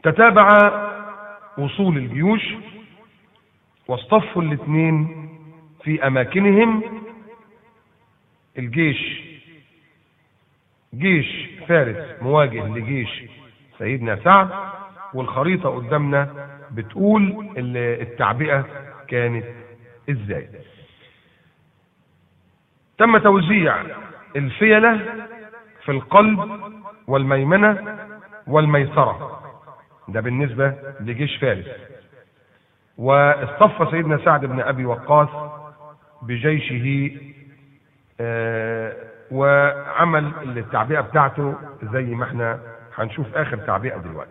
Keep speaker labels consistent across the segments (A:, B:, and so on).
A: تتابع وصول الجيوش واصطفوا الاثنين في اماكنهم الجيش جيش فارس مواجه لجيش سيدنا سعد والخريطة قدامنا بتقول التعبئة كانت ازاي تم توزيع الفيلة في القلب والميمنة والميسرة ده بالنسبة لجيش فارس واصطف سيدنا سعد بن ابي وقاص بجيشه آه وعمل التعبئه بتاعته زي ما احنا هنشوف اخر تعبئه دلوقتي.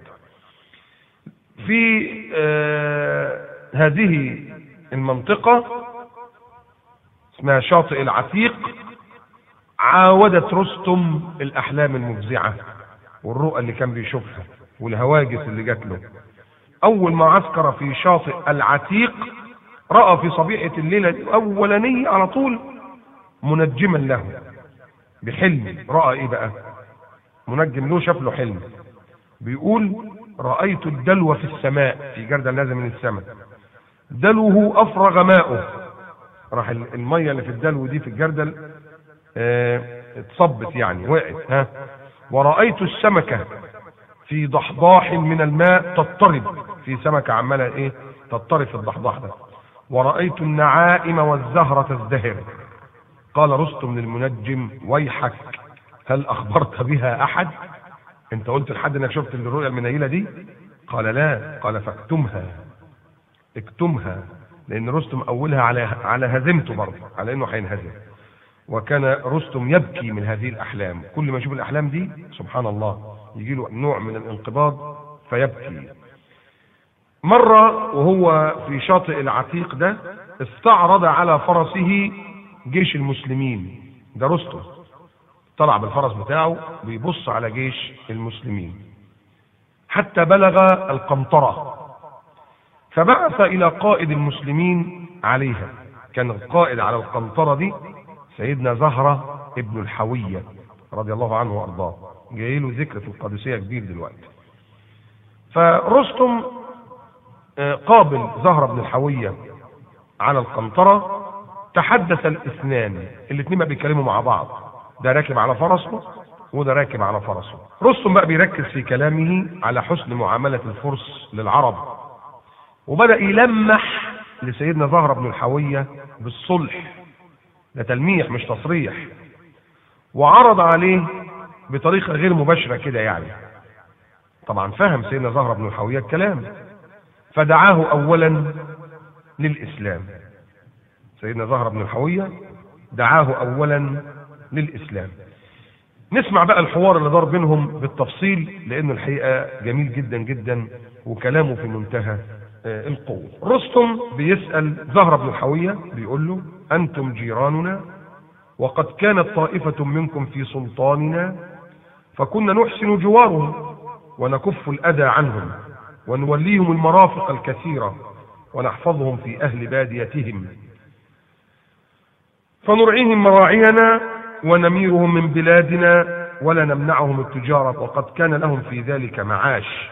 A: في آه هذه المنطقه اسمها شاطئ العتيق عاودت رستم الاحلام المفزعه والرؤى اللي كان بيشوفها والهواجس اللي جات له. اول ما عسكر في شاطئ العتيق راى في صبيحه الليله الاولانيه على طول منجما له بحلم راى ايه بقى منجم له شاف له حلم بيقول رايت الدلو في السماء في جردل نازل من السماء دلوه افرغ ماؤه راح الميه اللي في الدلو دي في الجردل اه اتصبت يعني وقعت ها ورايت السمكه في ضحضاح من الماء تضطرب في سمكه عماله ايه تضطرب في الضحضاح ده ورأيت النعائم والزهرة تزدهر قال رستم للمنجم ويحك هل أخبرت بها أحد أنت قلت لحد أنك شفت الرؤيا المنيلة دي قال لا قال فاكتمها اكتمها لأن رستم أولها على على هزيمته برضه على أنه هينهزم وكان رستم يبكي من هذه الأحلام كل ما يشوف الأحلام دي سبحان الله يجي له نوع من الانقباض فيبكي مرة وهو في شاطئ العتيق ده استعرض على فرسه جيش المسلمين ده رستم طلع بالفرس بتاعه بيبص على جيش المسلمين حتى بلغ القنطرة فبعث إلى قائد المسلمين عليها كان القائد على القنطرة دي سيدنا زهرة ابن الحوية رضي الله عنه وأرضاه جاي له ذكر في القادسية كبير دلوقتي فرستم قابل زهرة بن الحوية على القنطرة تحدث الاثنان الاثنين بقى بيتكلموا مع بعض ده راكب على فرسه وده راكب على فرسه رستم بقى بيركز في كلامه على حسن معاملة الفرس للعرب وبدأ يلمح لسيدنا زهرة بن الحوية بالصلح ده تلميح مش تصريح وعرض عليه بطريقة غير مباشرة كده يعني طبعا فهم سيدنا زهرة بن الحوية الكلام فدعاه اولا للاسلام سيدنا زهرة بن الحوية دعاه اولا للاسلام نسمع بقى الحوار اللي دار بينهم بالتفصيل لانه الحقيقة جميل جدا جدا وكلامه في منتهى القوة رستم بيسأل زهرة بن الحوية بيقول له انتم جيراننا وقد كانت طائفة منكم في سلطاننا فكنا نحسن جوارهم ونكف الأذى عنهم ونوليهم المرافق الكثيرة ونحفظهم في أهل باديتهم فنرعيهم مراعينا ونميرهم من بلادنا ولا نمنعهم التجارة وقد كان لهم في ذلك معاش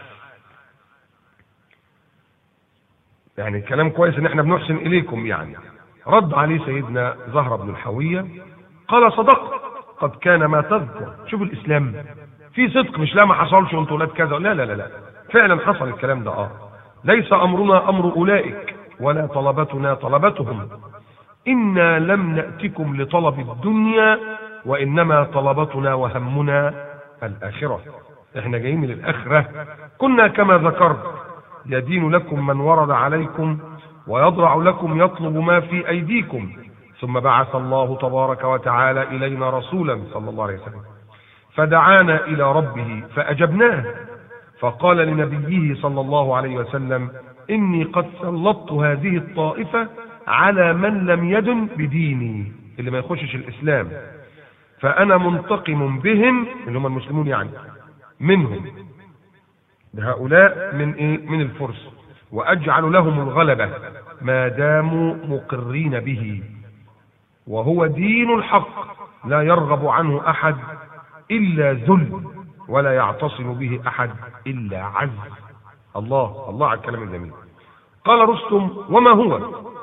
A: يعني كلام كويس ان احنا بنحسن اليكم يعني رد عليه سيدنا زهرة بن الحوية قال صدقت قد كان ما تذكر شوف الاسلام في صدق مش لا ما حصلش وانتوا ولاد كذا لا لا لا لا فعلا حصل الكلام ده اه ليس امرنا امر اولئك ولا طلبتنا طلبتهم انا لم ناتكم لطلب الدنيا وانما طلبتنا وهمنا الاخره احنا جايين من الاخره كنا كما ذكرت يدين لكم من ورد عليكم ويضرع لكم يطلب ما في ايديكم ثم بعث الله تبارك وتعالى الينا رسولا صلى الله عليه وسلم فدعانا الى ربه فاجبناه فقال لنبيه صلى الله عليه وسلم اني قد سلطت هذه الطائفه على من لم يدن بديني اللي ما يخشش الاسلام فانا منتقم بهم اللي هم المسلمون يعني منهم هؤلاء من ايه من الفرس واجعل لهم الغلبه ما داموا مقرين به وهو دين الحق لا يرغب عنه احد الا ذل ولا يعتصم به احد الا عز الله الله على الكلام الجميل قال رستم وما هو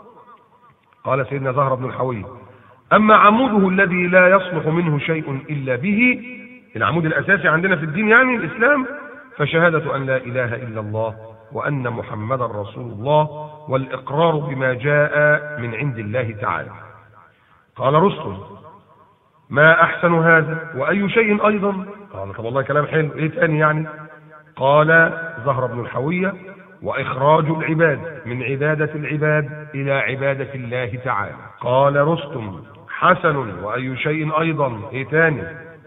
A: قال سيدنا زهر بن الحوي أما عموده الذي لا يصلح منه شيء إلا به العمود الأساسي عندنا في الدين يعني الإسلام فشهادة أن لا إله إلا الله وأن محمدا رسول الله والإقرار بما جاء من عند الله تعالى قال رستم ما أحسن هذا وأي شيء أيضا قال طب والله كلام حلو إيه تاني يعني قال زهر بن الحوية وإخراج العباد من عبادة العباد إلى عبادة الله تعالى قال رستم حسن وأي شيء أيضا إيه تاني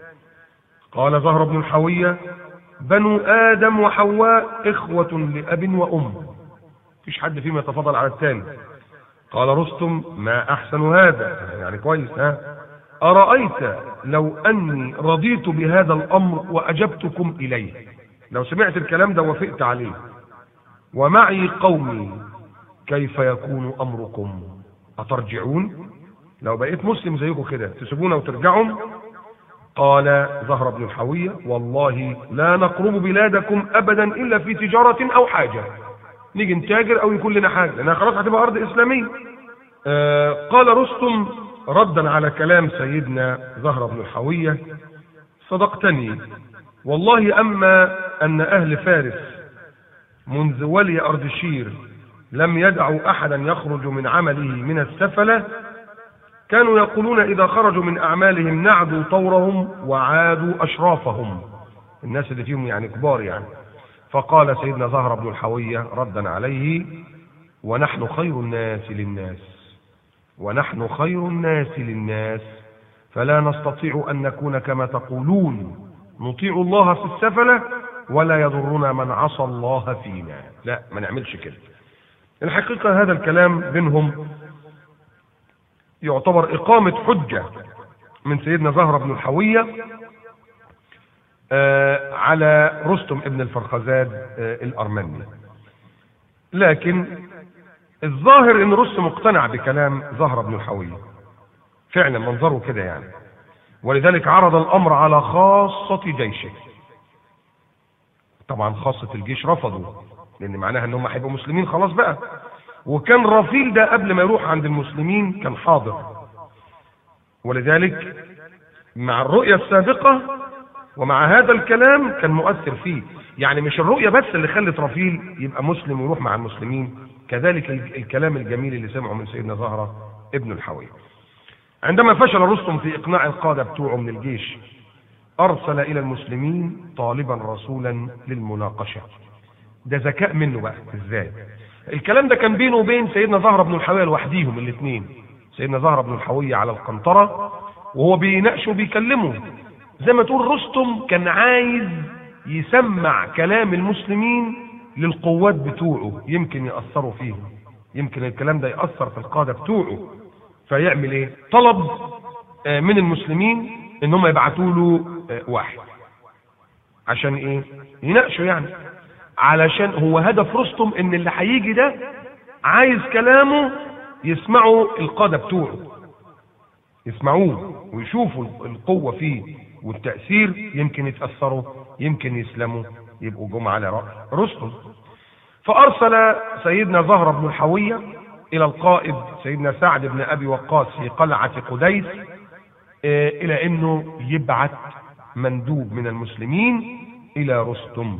A: قال زهر بن الحوية بنو آدم وحواء إخوة لأب وأم مفيش حد فيهم يتفضل على الثاني قال رستم ما أحسن هذا يعني كويس ها أرأيت لو أني رضيت بهذا الأمر وأجبتكم إليه لو سمعت الكلام ده وافقت عليه ومعي قومي كيف يكون أمركم أترجعون لو بقيت مسلم زيكم كده تسيبونا وترجعوا قال زهر بن الحوية والله لا نقرب بلادكم أبدا إلا في تجارة أو حاجة نيجي نتاجر أو يكون لنا حاجة لأنها خلاص هتبقى أرض إسلامية آه قال رستم ردا على كلام سيدنا زهر بن الحوية صدقتني والله أما أن أهل فارس منذ ولي أردشير لم يدعوا أحدا يخرج من عمله من السفلة كانوا يقولون إذا خرجوا من أعمالهم نعدوا طورهم وعادوا أشرافهم الناس اللي فيهم يعني كبار يعني فقال سيدنا زهر بن الحوية ردا عليه ونحن خير الناس للناس ونحن خير الناس للناس فلا نستطيع أن نكون كما تقولون نطيع الله في السفلة ولا يضرنا من عصى الله فينا لا ما نعملش كده الحقيقة هذا الكلام بينهم يعتبر إقامة حجة من سيدنا زهرة بن الحوية آه على رستم ابن الفرخزاد آه الأرمني لكن الظاهر ان رستم اقتنع بكلام زهرة بن الحوية فعلا منظره كده يعني ولذلك عرض الامر على خاصة جيشه طبعا خاصة الجيش رفضوا لان معناها ان هم هيبقوا مسلمين خلاص بقى وكان رفيل ده قبل ما يروح عند المسلمين كان حاضر ولذلك مع الرؤية السابقة ومع هذا الكلام كان مؤثر فيه يعني مش الرؤية بس اللي خلت رفيل يبقى مسلم ويروح مع المسلمين كذلك الكلام الجميل اللي سمعه من سيدنا زهرة ابن الحوي عندما فشل رستم في إقناع القادة بتوعه من الجيش أرسل إلى المسلمين طالبا رسولا للمناقشة ده ذكاء منه بقى ازاي الكلام ده كان بينه وبين سيدنا زهرة بن الحوية لوحديهم الاثنين سيدنا زهرة بن الحوية على القنطرة وهو بيناقشه وبيكلمه زي ما تقول رستم كان عايز يسمع كلام المسلمين للقوات بتوعه يمكن يأثروا فيهم يمكن الكلام ده يأثر في القادة بتوعه فيعمل ايه طلب من المسلمين ان هم يبعتوا له واحد عشان ايه يناقشوا يعني علشان هو هدف رستم ان اللي هيجي ده عايز كلامه يسمعوا القادة بتوعه يسمعوه ويشوفوا القوة فيه والتأثير يمكن يتأثروا يمكن يسلموا يبقوا جم على رأي رستم فأرسل سيدنا زهر بن الحوية إلى القائد سيدنا سعد بن أبي وقاص في قلعة قديس إلى أنه يبعث مندوب من المسلمين إلى رستم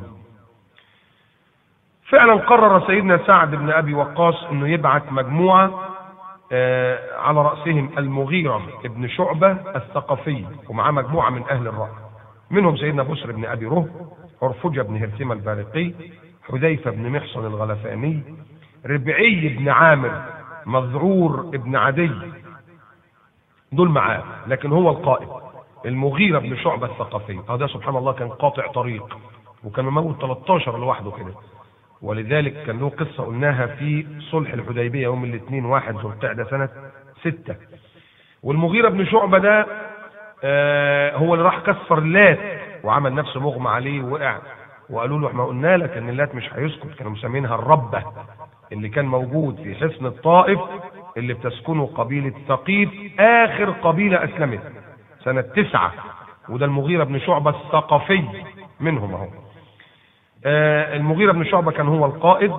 A: فعلا قرر سيدنا سعد بن أبي وقاص أنه يبعث مجموعة على رأسهم المغيرة ابن شعبة الثقفي ومعاه مجموعة من أهل الرأي منهم سيدنا بسر بن أبي ره عرفجة بن هرثمة البارقي حذيفة بن محصن الغلفاني ربعي بن عامر مذعور بن عدي دول معاه لكن هو القائد المغيرة بن شعبة الثقفي هذا سبحان الله كان قاطع طريق وكان مموت 13 لوحده كده ولذلك كان له قصة قلناها في صلح الحديبية يوم الاثنين واحد ذو القعدة سنة ستة والمغيرة بن شعبة ده آه هو اللي راح كسر اللات وعمل نفسه مغمى عليه ووقع وقالوا له احنا قلنا لك ان اللات مش هيسكت كانوا مسمينها الربة اللي كان موجود في حصن الطائف اللي بتسكنه قبيلة ثقيف اخر قبيلة اسلمت سنة تسعة وده المغيرة بن شعبة الثقفي منهم اهو آه، المغيرة بن شعبة كان هو القائد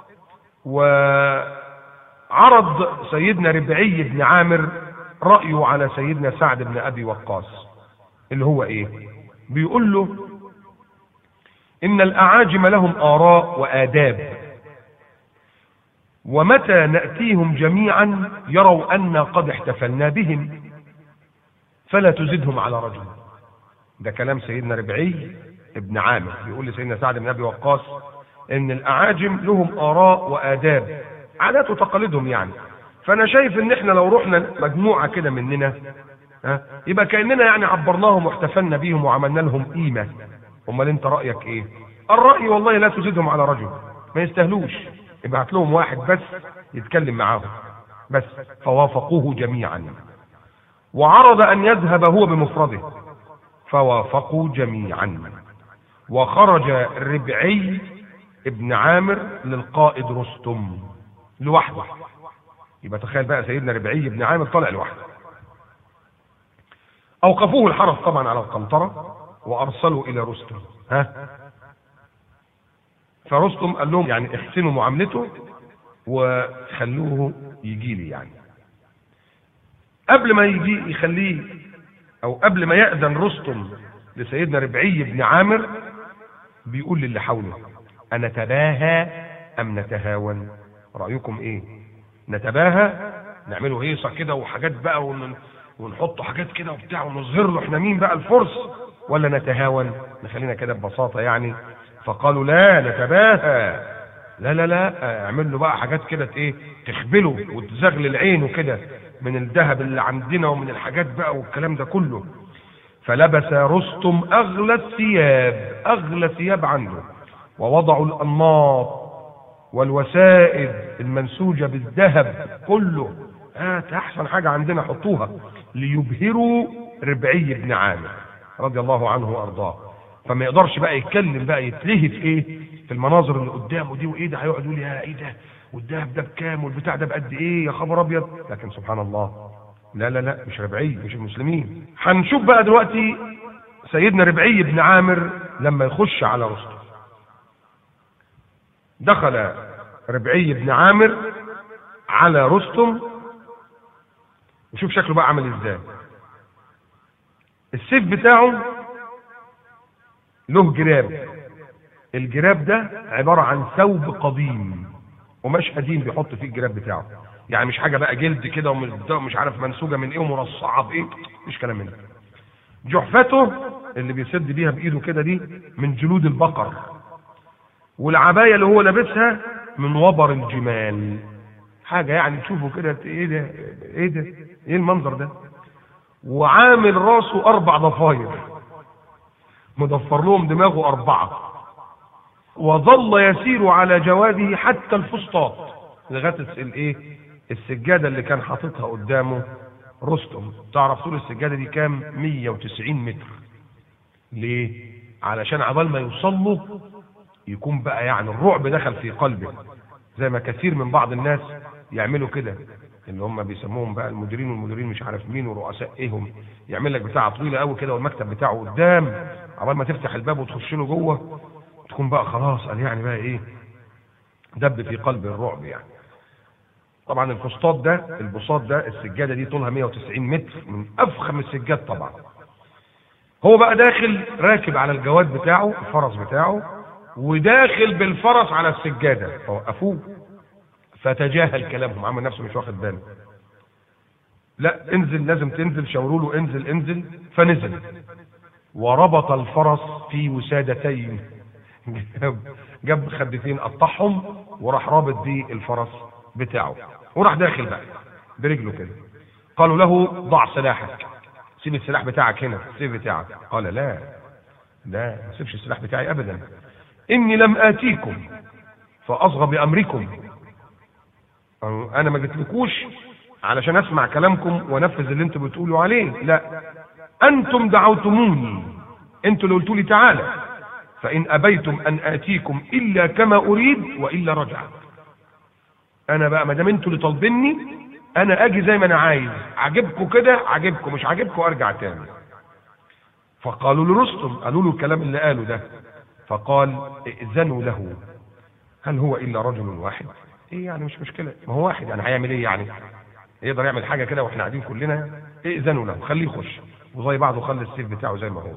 A: وعرض سيدنا ربعي بن عامر رأيه على سيدنا سعد بن أبي وقاص اللي هو إيه بيقول له إن الأعاجم لهم آراء وآداب ومتى نأتيهم جميعا يروا أن قد احتفلنا بهم فلا تزدهم على رجل ده كلام سيدنا ربعي ابن عامر بيقول لسيدنا سعد بن ابي وقاص ان الاعاجم لهم اراء واداب عادات وتقاليدهم يعني فانا شايف ان احنا لو رحنا مجموعه كده مننا ها يبقى كاننا يعني عبرناهم واحتفلنا بيهم وعملنا لهم قيمه امال انت رايك ايه الراي والله لا تزيدهم على رجل ما يستاهلوش ابعت لهم واحد بس يتكلم معاهم بس فوافقوه جميعا وعرض ان يذهب هو بمفرده فوافقوا جميعا وخرج ربعي ابن عامر للقائد رستم لوحده يبقى تخيل بقى سيدنا ربعي بن عامر طلع لوحده اوقفوه الحرس طبعا على القنطره وارسلوا الى رستم ها فرستم قال لهم يعني احسنوا معاملته وخلوه يجي لي يعني قبل ما يجي يخليه او قبل ما يأذن رستم لسيدنا ربعي بن عامر بيقول للي حوله أنتباهى أم نتهاون رأيكم إيه نتباهى نعمله هيصة كده وحاجات بقى ون... ونحط حاجات كده وبتاع ونظهر له احنا مين بقى الفرس ولا نتهاون نخلينا كده ببساطة يعني فقالوا لا نتباهى لا لا لا اعمل له بقى حاجات كده ايه تخبله وتزغلل عينه كده من الذهب اللي عندنا ومن الحاجات بقى والكلام ده كله فلبس رستم اغلى الثياب اغلى ثياب عنده ووضعوا الانماط والوسائد المنسوجه بالذهب كله هات احسن حاجه عندنا حطوها ليبهروا ربعي بن عامر رضي الله عنه وارضاه فما يقدرش بقى يتكلم بقى يتلهي في ايه في المناظر اللي قدامه دي وايه ده هيقعد يقول يا ايه ده والدهب ده بكام والبتاع ده بقد ايه يا خبر ابيض لكن سبحان الله لا لا لا مش ربعي مش المسلمين هنشوف بقى دلوقتي سيدنا ربعي بن عامر لما يخش على رستم دخل ربعي بن عامر على رستم وشوف شكله بقى عامل ازاي السيف بتاعه له جراب الجراب ده عبارة عن ثوب قديم قماش قديم بيحط فيه الجراب بتاعه يعني مش حاجة بقى جلد كده ومش عارف منسوجة من ايه ومرصعة بايه مش كلام من ده جحفته اللي بيسد بيها بايده كده دي من جلود البقر والعباية اللي هو لابسها من وبر الجمال حاجة يعني تشوفوا كده ايه ده ايه ده ايه المنظر ده وعامل راسه اربع ضفاير مضفر لهم دماغه اربعة وظل يسير على جواده حتى الفسطاط لغاية الايه السجادة اللي كان حاططها قدامه رستم تعرف طول السجادة دي كام 190 متر ليه علشان عبال ما يوصل له يكون بقى يعني الرعب دخل في قلبه زي ما كثير من بعض الناس يعملوا كده اللي هم بيسموهم بقى المديرين والمديرين مش عارف مين ورؤساء ايهم يعمل لك بتاعه طويله قوي كده والمكتب بتاعه قدام عبال ما تفتح الباب وتخش له جوه تكون بقى خلاص قال يعني بقى ايه دب في قلب الرعب يعني طبعا الفسطاط ده البساط ده السجاده دي طولها 190 متر من افخم السجاد طبعا هو بقى داخل راكب على الجواد بتاعه الفرس بتاعه وداخل بالفرس على السجاده فوقفوه فتجاهل كلامهم عمل نفسه مش واخد باله لا انزل لازم تنزل شاوروا له انزل انزل فنزل وربط الفرس في وسادتين جاب جاب خدتين قطعهم وراح رابط بيه الفرس بتاعه وراح داخل بقى برجله كده قالوا له ضع سلاحك سيب السلاح بتاعك هنا السيف بتاعك قال لا لا ما سيبش السلاح بتاعي ابدا اني لم اتيكم فاصغى بامركم انا ما جيتلكوش علشان اسمع كلامكم وانفذ اللي انتم بتقولوا عليه لا انتم دعوتموني انتوا اللي قلتوا لي تعالى فان ابيتم ان اتيكم الا كما اريد والا رجعت انا بقى ما دام انتوا اللي طالبيني انا اجي زي ما انا عايز عجبكم كده عجبكم مش عجبكم ارجع تاني فقالوا لرستم قالوا له الكلام اللي قاله ده فقال ائذنوا له هل هو الا رجل واحد ايه يعني مش مشكله ما هو واحد يعني هيعمل ايه يعني يقدر يعمل حاجه كده واحنا قاعدين كلنا ائذنوا له خليه يخش وزي بعض وخلي السيف بتاعه زي ما هو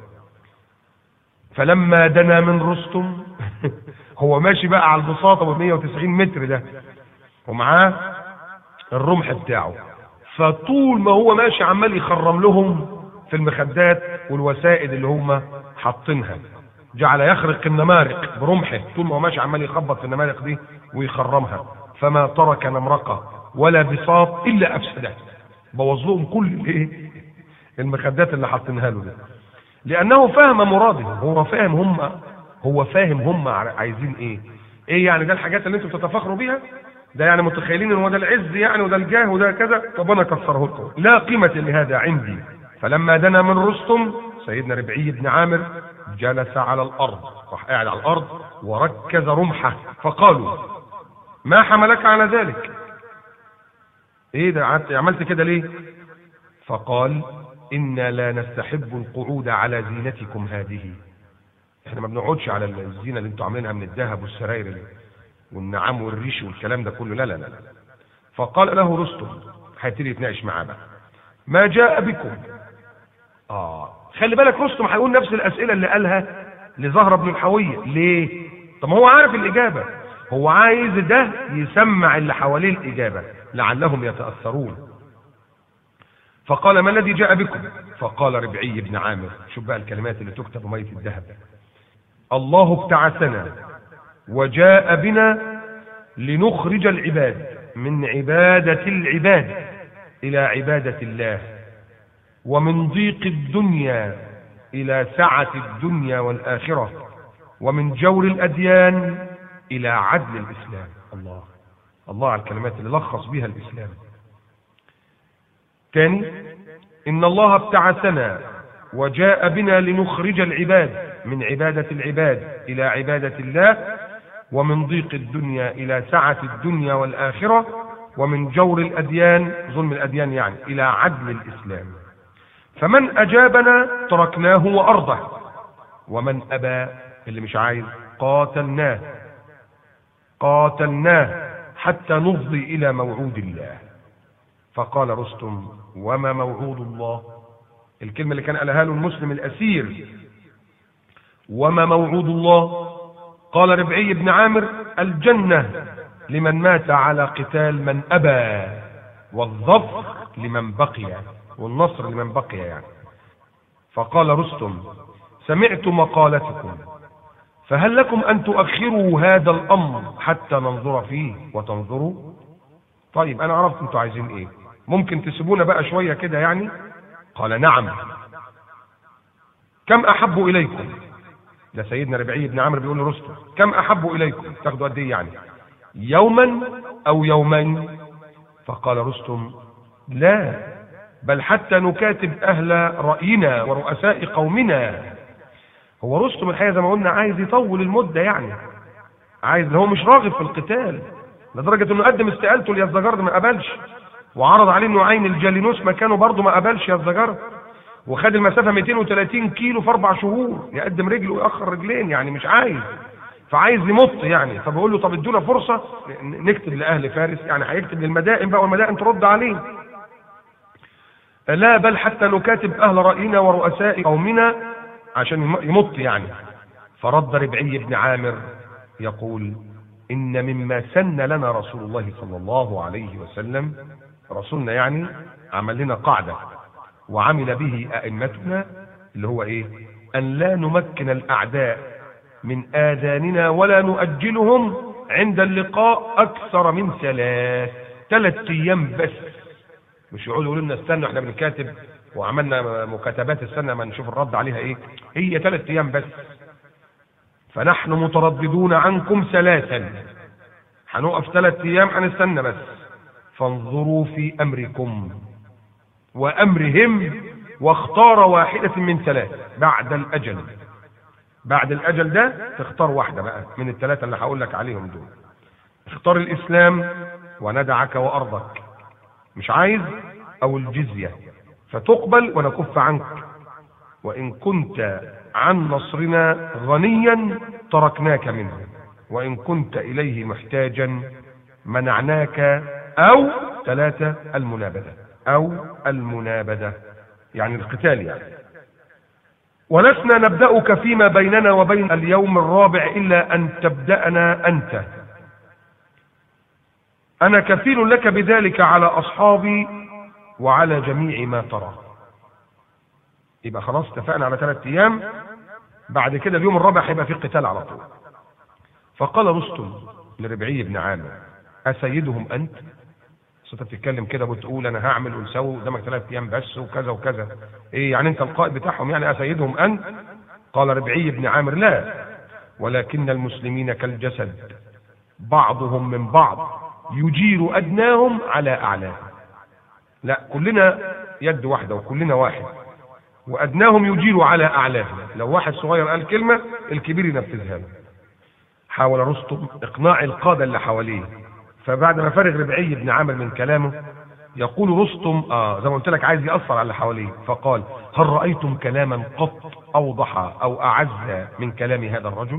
A: فلما دنا من رستم هو ماشي بقى على البساطه ب 190 متر ده ومعاه الرمح بتاعه فطول ما هو ماشي عمال يخرم لهم في المخدات والوسائد اللي هم حاطينها جعل يخرق النمارق برمحه طول ما هو ماشي عمال يخبط في النمارق دي ويخرمها فما ترك نمرقه ولا بساط الا افسده بوظ لهم كل الايه المخدات اللي حاطينها له ده لانه فهم مراده هو فاهم هم هو فاهم هم عايزين ايه ايه يعني ده الحاجات اللي انتم بتتفاخروا بيها ده يعني متخيلين ان هو ده العز يعني وده الجاه وده كذا طب انا اكسره لكم لا قيمه لهذا عندي فلما دنا من رستم سيدنا ربعي بن عامر جلس على الارض راح قاعد على الارض وركز رمحه فقالوا ما حملك على ذلك ايه ده عملت كده ليه فقال انا لا نستحب القعود على زينتكم هذه احنا ما بنقعدش على الزينه اللي انتوا عاملينها من الذهب والسراير والنعام والريش والكلام ده كله لا لا لا فقال له رستم هيبتدي يتناقش معاه بقى ما جاء بكم اه خلي بالك رستم هيقول نفس الاسئله اللي قالها لزهره بن الحويه ليه طب ما هو عارف الاجابه هو عايز ده يسمع اللي حواليه الاجابه لعلهم يتاثرون فقال ما الذي جاء بكم فقال ربعي بن عامر شوف بقى الكلمات اللي تكتب ميت الذهب الله ابتعثنا وجاء بنا لنخرج العباد من عبادة العباد إلى عبادة الله ومن ضيق الدنيا إلى سعة الدنيا والآخرة ومن جور الأديان إلى عدل الإسلام الله الله على الكلمات اللي لخص بها الإسلام ثاني إن الله ابتعثنا وجاء بنا لنخرج العباد من عبادة العباد إلى عبادة الله ومن ضيق الدنيا إلى سعة الدنيا والآخرة ومن جور الأديان ظلم الأديان يعني إلى عدل الإسلام فمن أجابنا تركناه وأرضه ومن أبى اللي مش عايز قاتلناه قاتلناه حتى نفضي إلى موعود الله فقال رستم وما موعود الله الكلمة اللي كان قالها له المسلم الأسير وما موعود الله قال ربعي بن عامر الجنة لمن مات على قتال من أبى والظفر لمن بقي والنصر لمن بقي يعني فقال رستم سمعت مقالتكم فهل لكم أن تؤخروا هذا الأمر حتى ننظر فيه وتنظروا طيب أنا عرفت أنتوا عايزين إيه ممكن تسيبونا بقى شوية كده يعني قال نعم كم أحب إليكم ده سيدنا ربعي بن عمرو بيقول لرستم كم أحب إليكم تاخدوا قد إيه يعني يوما أو يومين فقال رستم لا بل حتى نكاتب أهل رأينا ورؤساء قومنا هو رستم الحقيقة زي ما قلنا عايز يطول المدة يعني عايز هو مش راغب في القتال لدرجة انه قدم استقالته ليزدجرد ما قبلش وعرض عليه انه عين الجالينوس مكانه برضه ما قبلش يزدجرد وخد المسافة 230 كيلو في أربع شهور يقدم رجل ويأخر رجلين يعني مش عايز فعايز يمط يعني فبقول له طب ادونا فرصة نكتب لأهل فارس يعني هيكتب للمدائن بقى والمدائن ترد عليه لا بل حتى نكاتب أهل رأينا ورؤساء قومنا عشان يمط يعني فرد ربعي بن عامر يقول إن مما سن لنا رسول الله صلى الله عليه وسلم رسولنا يعني عمل لنا قاعدة وعمل به أئمتنا اللي هو إيه أن لا نمكن الأعداء من آذاننا ولا نؤجلهم عند اللقاء أكثر من ثلاث ثلاث أيام بس مش يقعدوا يقولوا لنا استنوا احنا بنكاتب وعملنا مكاتبات استنى ما نشوف الرد عليها ايه هي ثلاث ايام بس فنحن مترددون عنكم ثلاثا هنقف ثلاث ايام هنستنى بس فانظروا في امركم وامرهم واختار واحدة من ثلاث بعد الاجل بعد الاجل ده تختار واحدة بقى من الثلاثة اللي هقول لك عليهم دول اختار الاسلام وندعك وارضك مش عايز او الجزية فتقبل ونكف عنك وان كنت عن نصرنا غنيا تركناك منه وإن كنت إليه محتاجا منعناك أو ثلاثة المنابذة أو المنابذة يعني القتال يعني ولسنا نبدأك فيما بيننا وبين اليوم الرابع إلا أن تبدأنا أنت أنا كفيل لك بذلك على أصحابي وعلى جميع ما ترى يبقى خلاص اتفقنا على ثلاث أيام بعد كده اليوم الرابع هيبقى في قتال على طول فقال رستم لربعي بن عامر أسيدهم أنت؟ بس انت بتتكلم كده وتقول انا هعمل ونسوي قدامك ثلاث ايام بس وكذا وكذا ايه يعني انت القائد بتاعهم يعني اسيدهم انت قال ربعي بن عامر لا ولكن المسلمين كالجسد بعضهم من بعض يجير ادناهم على اعلاهم لا كلنا يد واحده وكلنا واحد وادناهم يجير على اعلاهم لو واحد صغير قال كلمه الكبير ينفذها له حاول رستم اقناع القاده اللي حواليه فبعد ما فرغ ربعي بن عامر من كلامه يقول رستم اه زي ما قلت لك عايز ياثر على اللي حواليه فقال هل رايتم كلاما قط اوضح او اعز من كلام هذا الرجل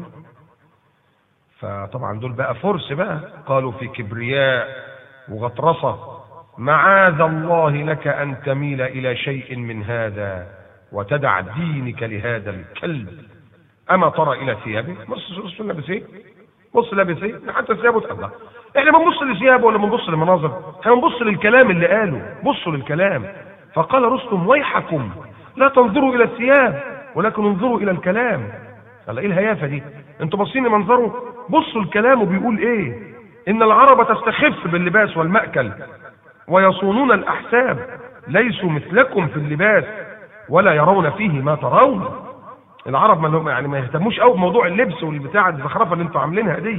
A: فطبعا دول بقى فرس بقى قالوا في كبرياء وغطرسه معاذ الله لك ان تميل الى شيء من هذا وتدع دينك لهذا الكلب اما ترى الى ثيابه بص بص لابس ايه بص لابس ايه حتى ثيابه تقلع احنا بنبص لثيابه ولا بنبص للمناظر احنا بنبص للكلام اللي قاله بصوا للكلام فقال رستم ويحكم لا تنظروا الى الثياب ولكن انظروا الى الكلام قال ايه الهيافه دي انتوا باصين لمنظره بصوا الكلام وبيقول ايه ان العرب تستخف باللباس والمأكل ويصونون الاحساب ليسوا مثلكم في اللباس ولا يرون فيه ما ترون العرب ما لهم- يعني ما يهتموش قوي بموضوع اللبس والبتاع الزخرفه اللي انتوا عاملينها دي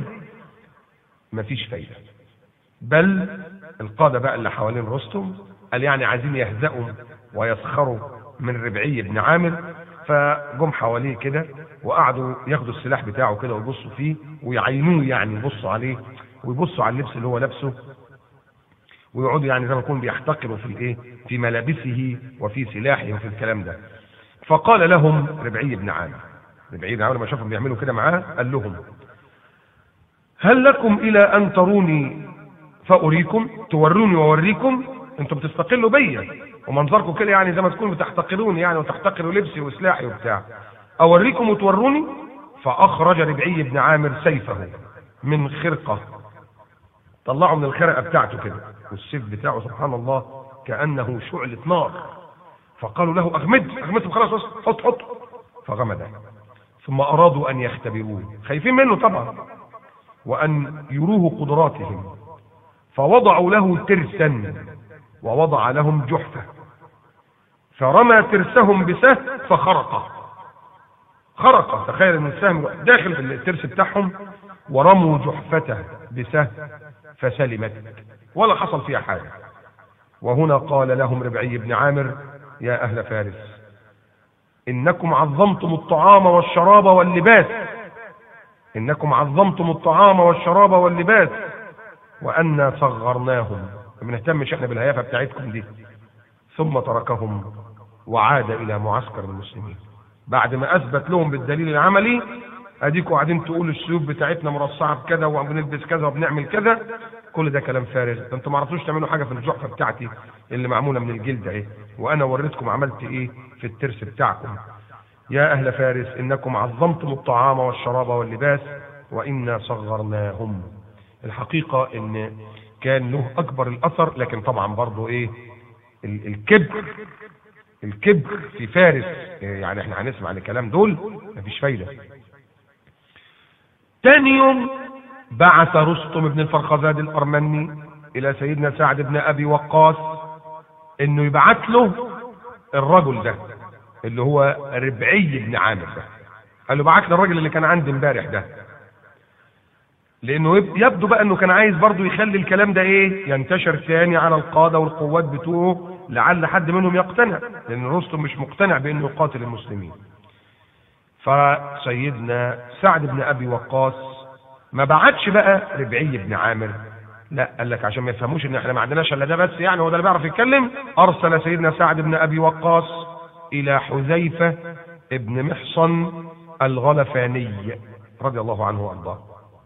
A: مفيش فايده بل القاده بقى اللي حوالين رستم قال يعني عايزين يهزأوا ويسخروا من ربعي بن عامر فجم حواليه كده وقعدوا ياخدوا السلاح بتاعه كده ويبصوا فيه ويعينوه يعني يبصوا عليه ويبصوا على اللبس اللي هو لابسه ويقعدوا يعني زي ما يكون بيحتقروا في الايه في ملابسه وفي سلاحه وفي الكلام ده فقال لهم ربعي بن عامر ربعي بن عامر لما شافهم بيعملوا كده معاه قال لهم هل لكم الى ان تروني فاريكم توروني واوريكم انتم بتستقلوا بيا ومنظركم كده يعني زي ما تكونوا بتحتقروني يعني وتحتقروا لبسي وسلاحي وبتاع اوريكم وتوروني فاخرج ربعي بن عامر سيفه من خرقه طلعه من الخرقه بتاعته كده والسيف بتاعه سبحان الله كانه شعله نار فقالوا له اغمد اغمد خلاص بس حط حط فغمد ثم ارادوا ان يختبروه خايفين منه طبعا وأن يروه قدراتهم فوضعوا له ترسا ووضع لهم جحفة فرمى ترسهم بسهم فخرق خرق تخيل ان السهم داخل في الترس بتاعهم ورموا جحفته بسهم فسلمت ولا حصل فيها حاجة وهنا قال لهم ربعي بن عامر يا أهل فارس إنكم عظمتم الطعام والشراب واللباس إنكم عظمتم الطعام والشراب واللباس وأنا صغرناهم ما بنهتمش احنا بالهيافة بتاعتكم دي ثم تركهم وعاد إلى معسكر المسلمين بعد ما أثبت لهم بالدليل العملي أديكوا قاعدين تقولوا السيوف بتاعتنا مرصعة بكذا وبنلبس كذا وبنعمل كذا كل ده كلام فارغ ده انتوا ما عرفتوش تعملوا حاجة في الجحفة بتاعتي اللي معمولة من الجلد اهي وأنا وريتكم عملت إيه في الترس بتاعكم يا أهل فارس إنكم عظمتم الطعام والشراب واللباس وإنا صغرناهم الحقيقة إن كان له أكبر الأثر لكن طبعا برضو إيه ال- الكبر الكبر في فارس يعني احنا هنسمع الكلام دول مفيش فايدة تاني يوم بعث رستم بن الفرخزاد الأرمني إلى سيدنا سعد بن أبي وقاص إنه يبعت له الرجل ده اللي هو ربعي بن عامر ده قال له بعت لي الراجل اللي كان عندي امبارح ده لانه يب- يبدو بقى انه كان عايز برضه يخلي الكلام ده ايه ينتشر تاني على القاده والقوات بتوعه لعل حد منهم يقتنع لان رستم مش مقتنع بانه يقاتل المسلمين فسيدنا سعد بن ابي وقاص ما بعتش بقى ربعي بن عامر لا قال لك عشان ما يفهموش ان احنا ما عندناش الا ده بس يعني هو ده اللي بيعرف يتكلم ارسل سيدنا سعد بن ابي وقاص الى حذيفه ابن محصن الغلفاني رضي الله عنه وارضاه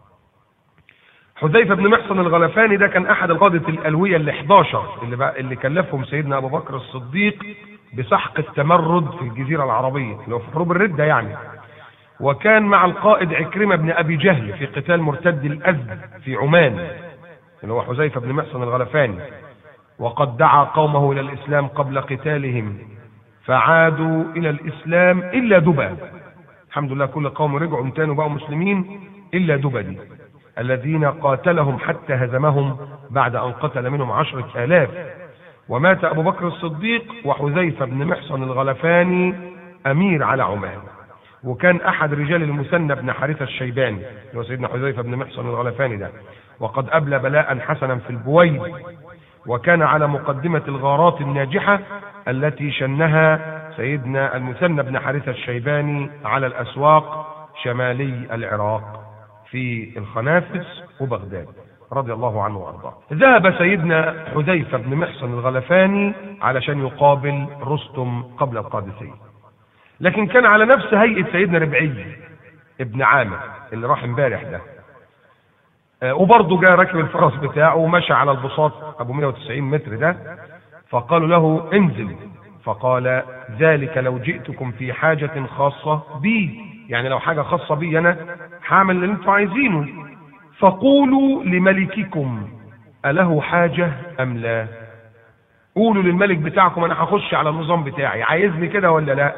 A: حذيفه بن محصن الغلفاني ده كان احد القاده الالويه ال 11 اللي بقى اللي كلفهم سيدنا ابو بكر الصديق بسحق التمرد في الجزيره العربيه اللي هو في حروب الرده يعني وكان مع القائد عكرمه بن ابي جهل في قتال مرتد الازد في عمان اللي هو حذيفه بن محصن الغلفاني وقد دعا قومه الى الاسلام قبل قتالهم فعادوا الى الاسلام الا دبا الحمد لله كل قوم رجعوا تاني وبقوا مسلمين الا دبا دي الذين قاتلهم حتى هزمهم بعد ان قتل منهم عشرة الاف ومات ابو بكر الصديق وحذيفه بن محصن الغلفاني امير على عمان وكان احد رجال المثنى بن حارثه الشيباني اللي هو سيدنا حذيفه بن محصن الغلفاني ده وقد ابلى بلاء حسنا في البويد وكان على مقدمة الغارات الناجحة التي شنها سيدنا المثنى بن حارثة الشيباني على الأسواق شمالي العراق في الخنافس وبغداد رضي الله عنه وارضاه. ذهب سيدنا حذيفه بن محصن الغلفاني علشان يقابل رستم قبل القادسيه. لكن كان على نفس هيئه سيدنا ربعي ابن عامر اللي راح امبارح ده. آه، وبرضه جاء راكب الفرس بتاعه ومشى على البساط ابو 190 متر ده فقالوا له انزل فقال ذلك لو جئتكم في حاجة خاصة بي يعني لو حاجة خاصة بي أنا هعمل اللي انتوا عايزينه فقولوا لملككم أله حاجة أم لا قولوا للملك بتاعكم أنا هخش على النظام بتاعي عايزني كده ولا لا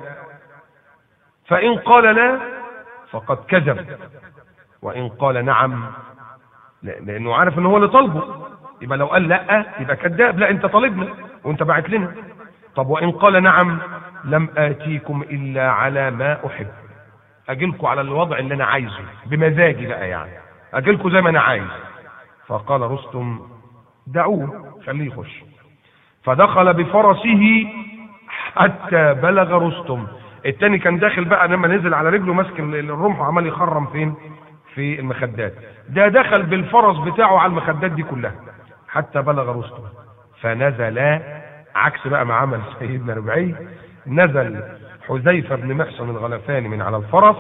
A: فإن قال لا فقد كذب وإن قال نعم لا- لأنه عارف إن هو اللي طالبه يبقى لو قال لا يبقى كذاب لا أنت طالبنا وأنت باعت لنا طب وإن قال نعم لم آتيكم إلا على ما أحب أجيلكم على الوضع اللي أنا عايزه بمزاجي بقى يعني أجيلكم زي ما أنا عايز فقال رستم دعوه خليه يخش فدخل بفرسه حتى بلغ رستم التاني كان داخل بقى لما نزل على رجله ماسك ال- الرمح وعمال يخرم فين في المخدات ده دخل بالفرس بتاعه على المخدات دي كلها حتى بلغ رستم فنزل عكس بقى ما عمل سيدنا ربعي نزل حذيفة بن محصن الغلفاني من على الفرس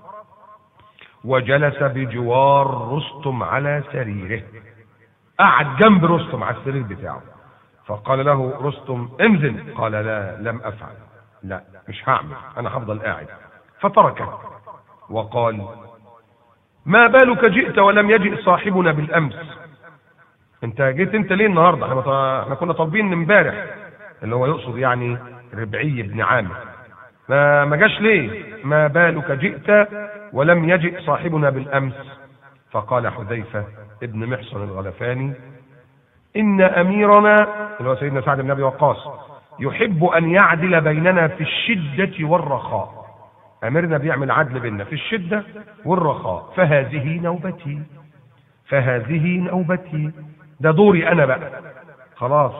A: وجلس بجوار رستم على سريره قعد جنب رستم على السرير بتاعه فقال له رستم انزل قال لا لم افعل لا مش هعمل انا هفضل قاعد فتركه وقال ما بالك جئت ولم يجئ صاحبنا بالامس انت جيت انت ليه النهارده احنا مط- احنا كنا طالبين من امبارح اللي هو يقصد يعني ربعي بن عامر ما ما جاش ليه ما بالك جئت ولم يجئ صاحبنا بالامس فقال حذيفه ابن محصن الغلفاني ان اميرنا اللي هو سيدنا سعد بن ابي وقاص يحب ان يعدل بيننا في الشده والرخاء اميرنا بيعمل عدل بيننا في الشده والرخاء فهذه نوبتي فهذه نوبتي ده دوري انا بقى خلاص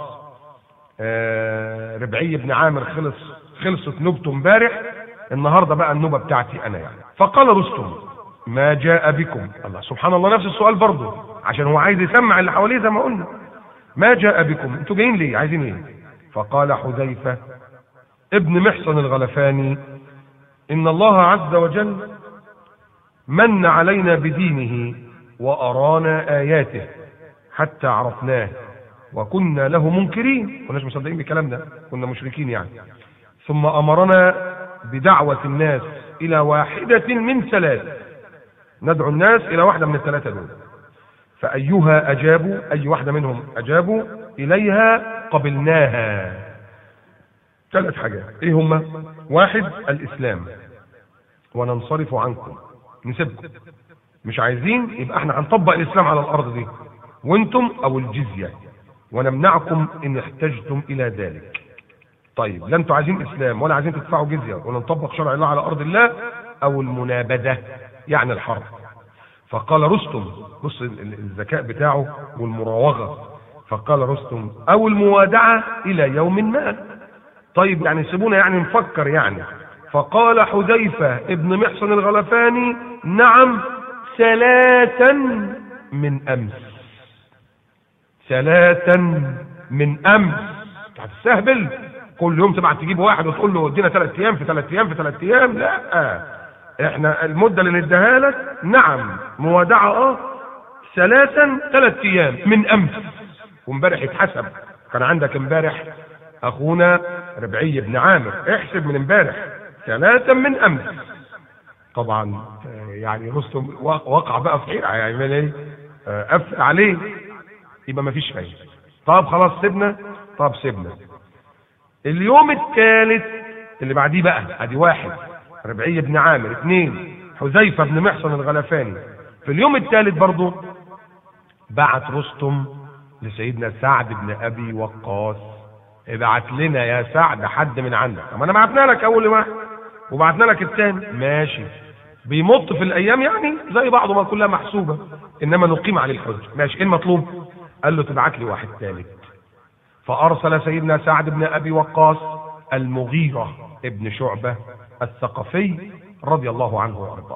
A: آه ربعي بن عامر خلص خلصت نوبته امبارح النهارده بقى النوبه بتاعتي انا يعني فقال رستم ما جاء بكم الله سبحان الله نفس السؤال برضه عشان هو عايز يسمع اللي حواليه زي ما قلنا ما جاء بكم انتوا جايين ليه عايزين ايه فقال حذيفه ابن محصن الغلفاني ان الله عز وجل من علينا بدينه وارانا اياته حتى عرفناه وكنا له منكرين كناش مصدقين بالكلام ده كنا مشركين يعني ثم امرنا بدعوه الناس الى واحده من ثلاث ندعو الناس الى واحده من الثلاثه دول فايها اجابوا اي واحده منهم اجابوا اليها قبلناها ثلاث حاجات ايه هما واحد الاسلام وننصرف عنكم نسيبكم مش عايزين يبقى احنا هنطبق الاسلام على الارض دي وانتم او الجزيه ونمنعكم ان احتجتم الى ذلك طيب لا انتوا عايزين اسلام ولا عايزين تدفعوا جزيه ولا نطبق شرع الله على ارض الله او المنابذه يعني الحرب فقال رستم بص ال- ال- الذكاء بتاعه والمراوغه فقال رستم او الموادعه الى يوم ما طيب يعني سيبونا يعني نفكر يعني فقال حذيفة ابن محصن الغلفاني نعم ثلاثا من أمس ثلاثا من أمس هتستهبل كل يوم تبعت تجيب واحد وتقول له ادينا ثلاث ايام في ثلاث ايام في ثلاث ايام لا احنا المده اللي نديها لك نعم موادعه اه ثلاثا ثلاث ايام من امس وامبارح اتحسب كان عندك امبارح اخونا ربعي بن عامر احسب من امبارح ثلاثا من امس طبعا آه، يعني رستم وقع بقى في حيره هيعمل ايه؟ آه، قفل عليه يبقى مفيش فايده طب خلاص سيبنا طب سيبنا اليوم الثالث اللي بعديه بقى ادي واحد ربعي بن عامر اثنين حذيفه بن محصن الغلفاني في اليوم الثالث برضه بعت رستم لسيدنا سعد بن ابي وقاص ابعت لنا يا سعد حد من عندك طب انا بعتنا لك اول واحد وبعتنا لك الثاني ماشي بيمط في الايام يعني زي بعضه ما كلها محسوبه انما نقيم عليه الحج ماشي ايه المطلوب قال له تبعت لي واحد ثالث فارسل سيدنا سعد بن ابي وقاص المغيره ابن شعبه الثقفي رضي الله عنه وارضاه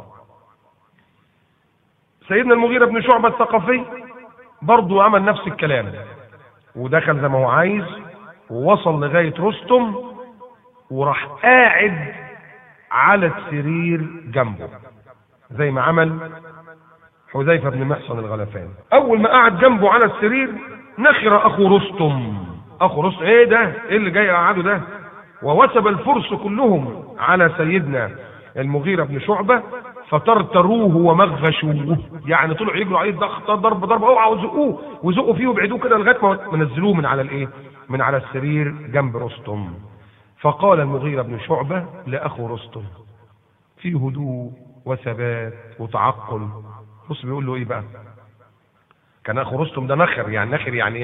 A: سيدنا المغيرة بن شعبة الثقفي برضه عمل نفس الكلام ودخل زي ما هو عايز ووصل لغاية رستم وراح قاعد على السرير جنبه زي ما عمل حذيفة بن محصن الغلفاني أول ما قعد جنبه على السرير نخر أخو رستم أخو رستم إيه ده؟ إيه اللي جاي قعده ده؟ ووثب الفرس كلهم على سيدنا المغيرة بن شعبة فترتروه ومغشوه يعني طلعوا يجروا عليه ضغط ضرب ضرب اوعى وزقوه وزقوا فيه وبعدوه كده لغايه ما نزلوه من على الايه؟ من على السرير جنب رستم فقال المغيرة بن شعبة لأخو رستم في هدوء وثبات وتعقل رستم بيقول له ايه بقى كان اخو رستم ده نخر يعني نخر يعني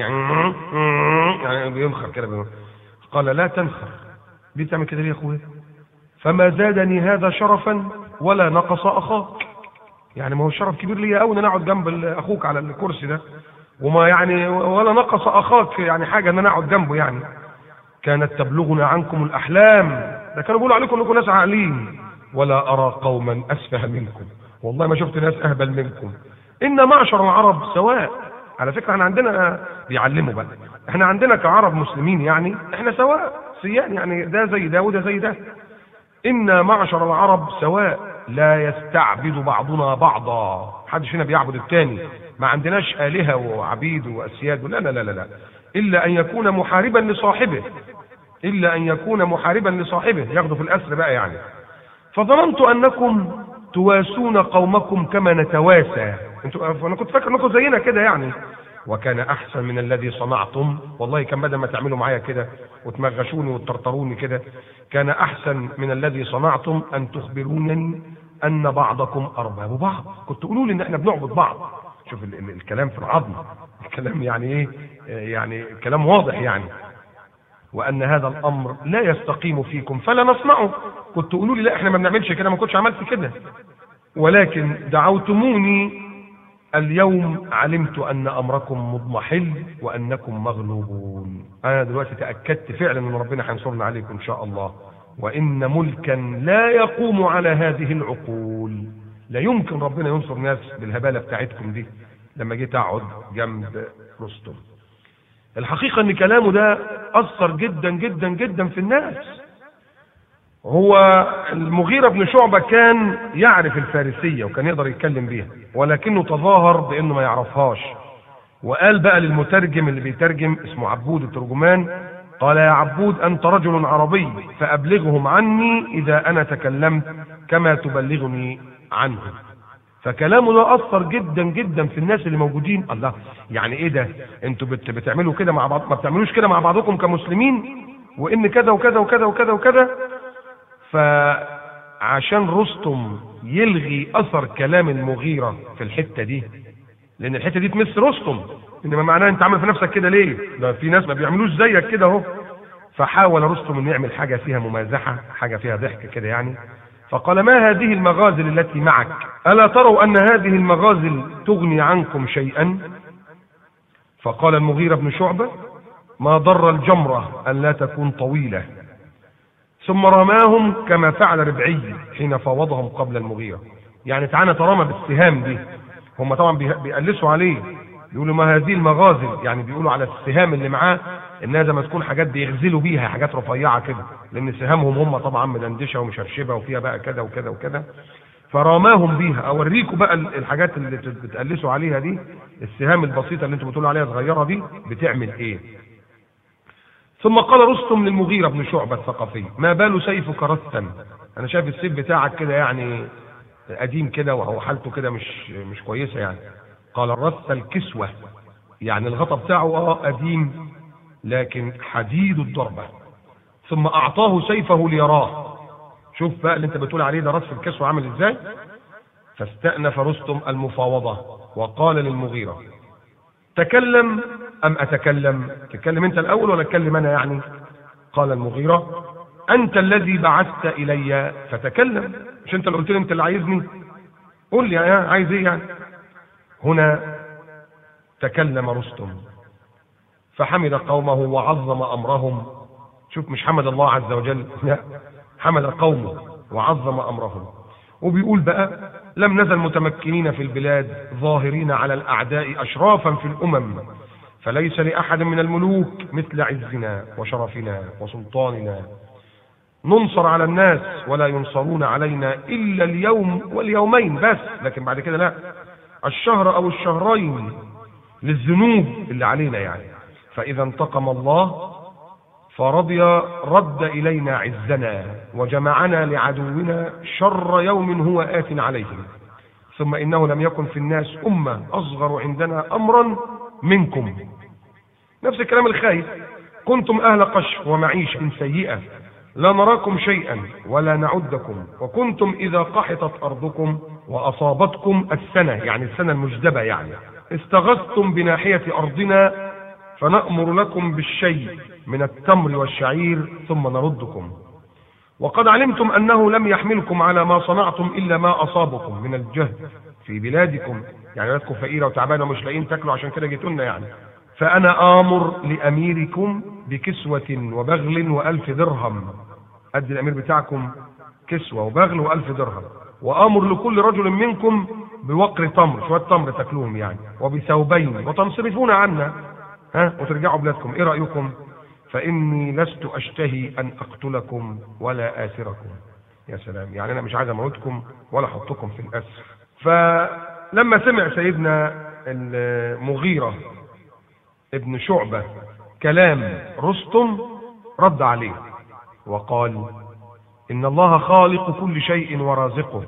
A: يعني بينخر كده قال لا تنخر ليه بتعمل كده ليه يا اخويا فما زادني هذا شرفا ولا نقص اخاك يعني ما هو شرف كبير ليا قوي ان انا اقعد جنب اخوك على الكرسي ده وما يعني ولا نقص اخاك يعني حاجه ان انا اقعد جنبه يعني كانت تبلغنا عنكم الاحلام ده كانوا بيقولوا عليكم انكم ناس عاقلين ولا ارى قوما اسفه منكم والله ما شفت ناس اهبل منكم ان معشر العرب سواء على فكره احنا عندنا بيعلموا بقى احنا عندنا كعرب مسلمين يعني احنا سواء سيان يعني ده زي ده وده زي ده إن معشر العرب سواء لا يستعبد بعضنا بعضا حدش فينا بيعبد الثاني ما عندناش آلهة وعبيد وأسياد لا لا لا لا إلا أن يكون محاربا لصاحبه إلا أن يكون محاربا لصاحبه ياخده في الأسر بقى يعني فظننت أنكم تواسون قومكم كما نتواسى انتوا انا كنت فاكر انكم زينا كده يعني وكان احسن من الذي صنعتم والله كان بدل ما تعملوا معايا كده وتمغشوني وتطرطروني كده كان احسن من الذي صنعتم ان تخبرونني ان بعضكم ارباب بعض كنت تقولوا لي ان احنا بنعبد بعض شوف ال ال الكلام في العظم الكلام يعني ايه يعني كلام واضح يعني وان هذا الامر لا يستقيم فيكم فلا نصنعه كنت تقولوا لي لا احنا ما بنعملش كده ما كنتش عملت كده ولكن دعوتموني اليوم علمت ان امركم مضمحل وانكم مغلوبون انا دلوقتي تاكدت فعلا ان ربنا هينصرنا عليكم ان شاء الله وان ملكا لا يقوم على هذه العقول لا يمكن ربنا ينصر ناس بالهباله بتاعتكم دي لما جيت اقعد جنب رستم الحقيقه ان كلامه ده اثر جدا جدا جدا في الناس هو المغيرة بن شعبة كان يعرف الفارسية وكان يقدر يتكلم بيها ولكنه تظاهر بانه ما يعرفهاش وقال بقى للمترجم اللي بيترجم اسمه عبود الترجمان قال يا عبود انت رجل عربي فابلغهم عني اذا انا تكلمت كما تبلغني عنه فكلامه ده اثر جدا جدا في الناس اللي موجودين الله يعني ايه ده انتوا بت بتعملوا كده مع بعض ما بتعملوش كده مع بعضكم كمسلمين وان كذا وكذا وكذا وكذا وكذا فعشان رستم يلغي اثر كلام المغيره في الحته دي لان الحته دي تمس رستم انما معناها انت عامل في نفسك كده ليه ده في ناس ما بيعملوش زيك كده اهو فحاول رستم انه يعمل حاجه فيها ممازحه حاجه فيها ضحك كده يعني فقال ما هذه المغازل التي معك الا تروا ان هذه المغازل تغني عنكم شيئا فقال المغيره بن شعبه ما ضر الجمره ان لا تكون طويله ثم رماهم كما فعل ربعي حين فاوضهم قبل المغيرة يعني تعالى ترمى بالسهام دي هم طبعا بيقلسوا عليه بيقولوا ما هذه المغازل يعني بيقولوا على السهام اللي معاه انها زي ما تكون حاجات بيغزلوا بيها حاجات رفيعه كده لان سهامهم هم طبعا مدندشه ومشرشبه وفيها بقى كذا وكذا وكذا فرماهم بيها اوريكم بقى ال- الحاجات اللي بت- بتقلسوا عليها دي السهام البسيطه اللي انتم بتقولوا عليها صغيره دي بتعمل ايه ثم قال رستم للمغيرة بن شعبة الثقفي ما بال سيفك رثا انا شايف السيف بتاعك كده يعني قديم كده وهو حالته كده مش مش كويسه يعني قال الرث الكسوة يعني الغطا بتاعه اه قديم لكن حديد الضربة ثم اعطاه سيفه ليراه شوف بقى اللي انت بتقول عليه ده رث الكسوة عامل ازاي فاستأنف رستم المفاوضة وقال للمغيرة تكلم أم أتكلم تتكلم أنت الأول ولا أتكلم أنا يعني قال المغيرة أنت الذي بعثت إلي فتكلم مش أنت اللي قلت لي أنت اللي عايزني قول لي يا عايز إيه يعني هنا تكلم رستم فحمد قومه وعظم أمرهم شوف مش حمد الله عز وجل لا حمد قومه وعظم أمرهم وبيقول بقى لم نزل متمكنين في البلاد ظاهرين على الأعداء أشرافا في الأمم فليس لأحد من الملوك مثل عزنا وشرفنا وسلطاننا ننصر على الناس ولا ينصرون علينا إلا اليوم واليومين بس لكن بعد كده لا الشهر أو الشهرين للذنوب اللي علينا يعني فإذا انتقم الله فرضي رد إلينا عزنا وجمعنا لعدونا شر يوم هو آت عليهم ثم إنه لم يكن في الناس أمة أصغر عندنا أمرا منكم نفس الكلام الخايف كنتم أهل قشف ومعيشة سيئة لا نراكم شيئا ولا نعدكم وكنتم إذا قحطت أرضكم وأصابتكم السنة يعني السنة المجدبة يعني استغثتم بناحية أرضنا فنأمر لكم بالشيء من التمر والشعير ثم نردكم وقد علمتم أنه لم يحملكم على ما صنعتم إلا ما أصابكم من الجهد في بلادكم يعني بلادكم فقيرة وتعبانة ومش لاقيين تاكلوا عشان كده جيتوا لنا يعني فأنا آمر لأميركم بكسوة وبغل وألف درهم أدي الأمير بتاعكم كسوة وبغل وألف درهم وآمر لكل رجل منكم بوقر تمر شوية تمر تاكلوهم يعني وبثوبين وتنصرفون عنا ها وترجعوا بلادكم ايه رأيكم فإني لست أشتهي أن أقتلكم ولا آسركم يا سلام يعني أنا مش عايز أموتكم ولا أحطكم في الأسر فلما سمع سيدنا المغيرة ابن شعبة كلام رستم رد عليه وقال إن الله خالق كل شيء ورازقه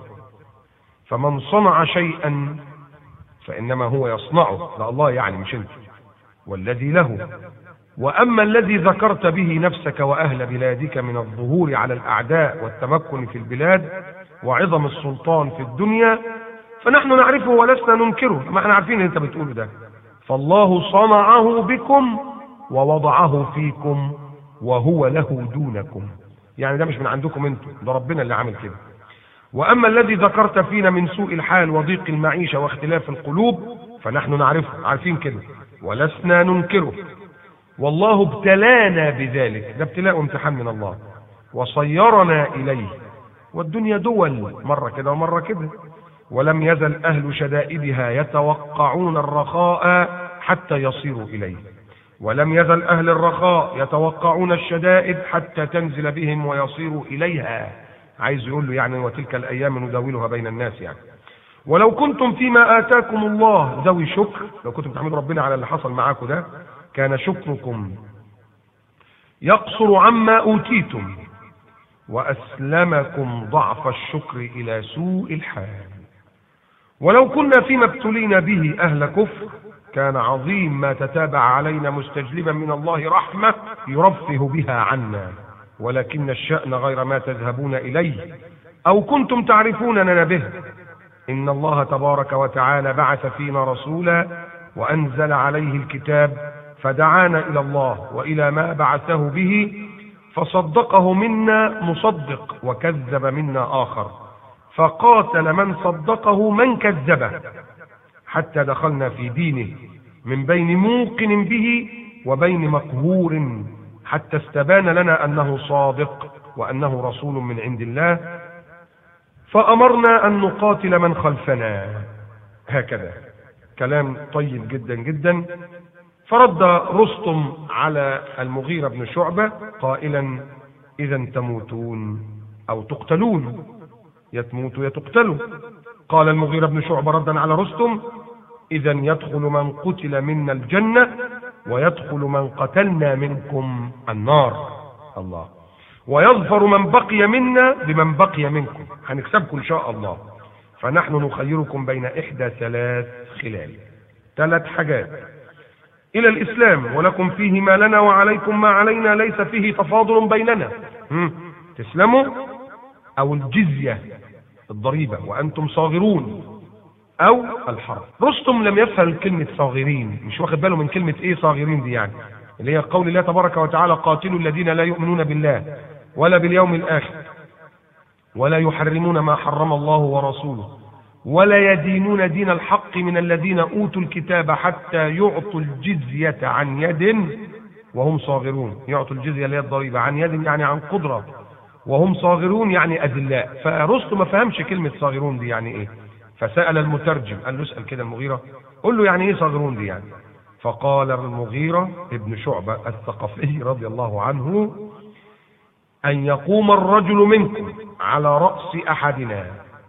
A: فمن صنع شيئا فإنما هو يصنعه لا الله يعني مش أنت والذي له وأما الذي ذكرت به نفسك وأهل بلادك من الظهور على الأعداء والتمكن في البلاد وعظم السلطان في الدنيا فنحن نعرفه ولسنا ننكره ما احنا عارفين اللي انت بتقوله ده فالله صنعه بكم ووضعه فيكم وهو له دونكم يعني ده مش من عندكم انتم ده ربنا اللي عامل كده واما الذي ذكرت فينا من سوء الحال وضيق المعيشه واختلاف القلوب فنحن نعرفه عارفين كده ولسنا ننكره والله ابتلانا بذلك ده ابتلاء وامتحان من الله وصيرنا اليه والدنيا دول مره كده ومره كده ولم يزل اهل شدائدها يتوقعون الرخاء حتى يصيروا اليه ولم يزل اهل الرخاء يتوقعون الشدائد حتى تنزل بهم ويصيروا اليها عايز يقول له يعني وتلك الايام نداولها بين الناس يعني ولو كنتم فيما اتاكم الله ذوي شكر لو كنتم تحمدوا ربنا على اللي حصل معاكم ده كان شكركم يقصر عما اوتيتم واسلمكم ضعف الشكر الى سوء الحال ولو كنا فيما ابتلينا به اهل كفر كان عظيم ما تتابع علينا مستجلبا من الله رحمه يرفه بها عنا ولكن الشأن غير ما تذهبون إليه أو كنتم تعرفوننا به إن الله تبارك وتعالى بعث فينا رسولا وأنزل عليه الكتاب فدعانا إلى الله وإلى ما بعثه به فصدقه منا مصدق وكذب منا آخر فقاتل من صدقه من كذبه حتى دخلنا في دينه من بين موقن به وبين مقهور حتى استبان لنا انه صادق وانه رسول من عند الله فامرنا ان نقاتل من خلفنا هكذا كلام طيب جدا جدا فرد رستم على المغيرة بن شعبة قائلا إذا تموتون أو تقتلون يتموت يتقتلوا قال المغيرة بن شعبة ردا على رستم إذا يدخل من قتل منا الجنة ويدخل من قتلنا منكم النار الله ويظفر من بقي منا بمن بقي منكم هنكسبكم إن شاء الله فنحن نخيركم بين إحدى ثلاث خلال ثلاث حاجات إلى الإسلام ولكم فيه ما لنا وعليكم ما علينا ليس فيه تفاضل بيننا هم. تسلموا أو الجزية الضريبة وأنتم صاغرون أو الحرب رستم لم يفهم كلمة صاغرين مش واخد باله من كلمة إيه صاغرين دي يعني اللي هي قول الله تبارك وتعالى قاتلوا الذين لا يؤمنون بالله ولا باليوم الآخر ولا يحرمون ما حرم الله ورسوله ولا يدينون دين الحق من الذين أوتوا الكتاب حتى يعطوا الجزية عن يد وهم صاغرون يعطوا الجزية اللي هي الضريبة عن يد يعني عن قدرة وهم صاغرون يعني أذلاء فرستم ما فهمش كلمة صاغرون دي يعني إيه فسأل المترجم قال له اسأل كده المغيرة قل له يعني إيه صاغرون دي يعني فقال المغيرة ابن شعبة الثقفي رضي الله عنه أن يقوم الرجل منكم على رأس أحدنا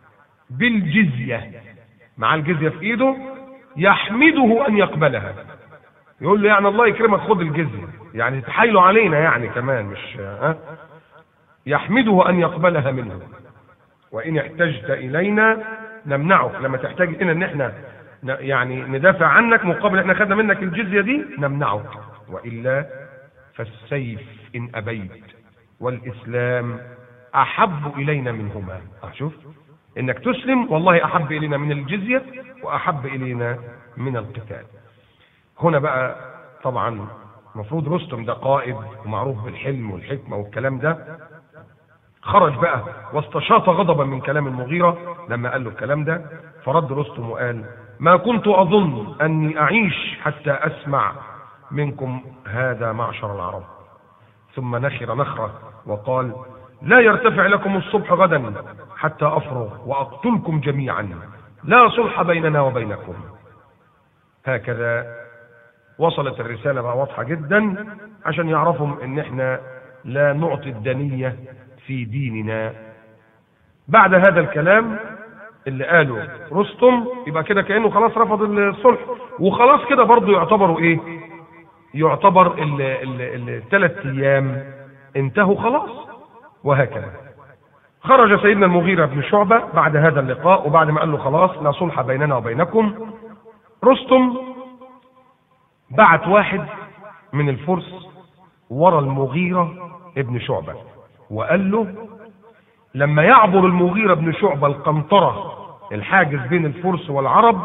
A: بالجزية مع الجزية في إيده يحمده أن يقبلها يقول له يعني الله يكرمك خد الجزية يعني تحايلوا علينا يعني كمان مش ها يحمده أن يقبلها منه وإن احتجت إلينا نمنعك لما تحتاج إلينا إن إحنا يعني ندافع عنك مقابل إحنا خدنا منك الجزية دي نمنعك وإلا فالسيف إن أبيت والإسلام أحب إلينا منهما أشوف إنك تسلم والله أحب إلينا من الجزية وأحب إلينا من القتال هنا بقى طبعا المفروض رستم ده قائد ومعروف بالحلم والحكمة والكلام ده خرج بقى واستشاط غضبا من كلام المغيرة لما قال له الكلام ده فرد رستم وقال ما كنت أظن أني أعيش حتى أسمع منكم هذا معشر العرب ثم نخر نخرة وقال لا يرتفع لكم الصبح غدا حتى أفرغ وأقتلكم جميعا لا صلح بيننا وبينكم هكذا وصلت الرسالة بقى واضحة جدا عشان يعرفهم ان احنا لا نعطي الدنية في ديننا بعد هذا الكلام اللي قاله رستم يبقى كده كأنه خلاص رفض الصلح وخلاص كده برضه يعتبروا ايه يعتبر الثلاث ايام انتهوا خلاص وهكذا خرج سيدنا المغيرة بن شعبة بعد هذا اللقاء وبعد ما قال له خلاص لا صلح بيننا وبينكم رستم بعت واحد من الفرس ورا المغيرة ابن شعبة وقال له لما يعبر المغيرة بن شعبة القنطرة الحاجز بين الفرس والعرب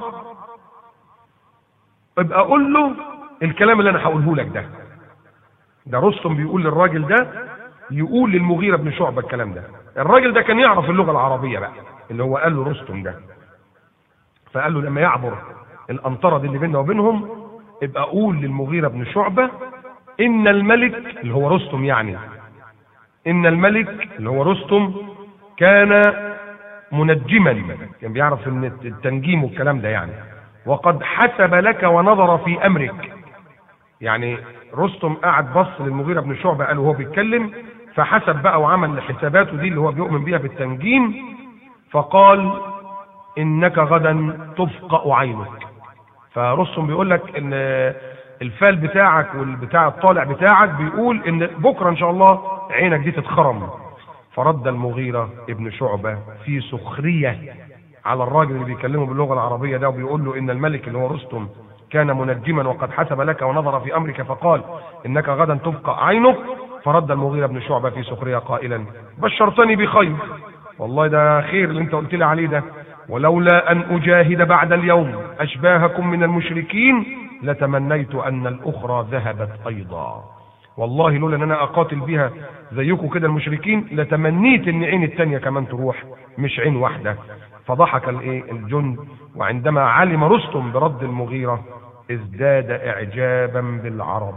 A: ابقى قول له الكلام اللي انا هقوله لك ده ده رستم بيقول للراجل ده يقول للمغيرة بن شعبة الكلام ده الراجل ده كان يعرف اللغة العربية بقى اللي هو قال له رستم ده فقال له لما يعبر القنطرة دي اللي بيننا وبينهم ابقى قول للمغيرة بن شعبة ان الملك اللي هو رستم يعني ان الملك اللي هو رستم كان منجما كان بيعرف ان التنجيم والكلام ده يعني وقد حسب لك ونظر في امرك يعني رستم قعد بص للمغيرة بن شعبة قال وهو بيتكلم فحسب بقى وعمل حساباته دي اللي هو بيؤمن بيها بالتنجيم فقال انك غدا تفقأ عينك فرستم بيقول لك ان الفال بتاعك والبتاع الطالع بتاعك بيقول ان بكره ان شاء الله عينك دي تتخرم فرد المغيرة ابن شعبة في سخرية على الراجل اللي بيكلمه باللغة العربية ده وبيقول له ان الملك اللي هو رستم كان منجما وقد حسب لك ونظر في امرك فقال انك غدا تفقع عينك فرد المغيرة بن شعبة في سخرية قائلا بشرتني بخير والله ده خير اللي انت قلت لي عليه ده ولولا ان اجاهد بعد اليوم اشباهكم من المشركين لتمنيت ان الاخرى ذهبت ايضا والله لولا ان انا اقاتل بها زيكم كده المشركين لتمنيت ان عين التانية كمان تروح مش عين واحدة فضحك الايه الجند وعندما علم رستم برد المغيرة ازداد اعجابا بالعرب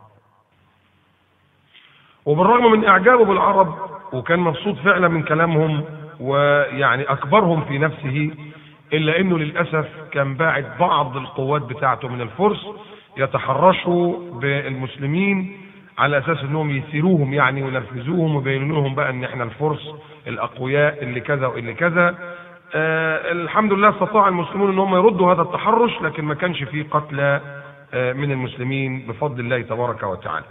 A: وبالرغم من اعجابه بالعرب وكان مبسوط فعلا من كلامهم ويعني اكبرهم في نفسه الا انه للاسف كان باعت بعض القوات بتاعته من الفرس يتحرشوا بالمسلمين على اساس انهم يثيروهم يعني وينرفزوهم ويبينوا لهم بقى ان احنا الفرس الاقوياء اللي كذا واللي كذا آه الحمد لله استطاع المسلمون ان هم يردوا هذا التحرش لكن ما كانش فيه قتلى آه من المسلمين بفضل الله تبارك وتعالى.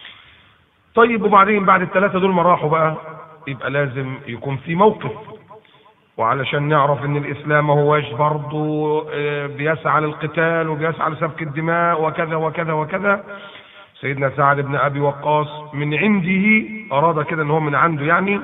A: طيب وبعدين بعد الثلاثه دول ما راحوا بقى يبقى لازم يكون في موقف وعلشان نعرف ان الاسلام ما هوش برضه آه، بيسعى للقتال وبيسعى لسفك الدماء وكذا وكذا وكذا سيدنا سعد بن ابي وقاص من عنده اراد كده ان هو من عنده يعني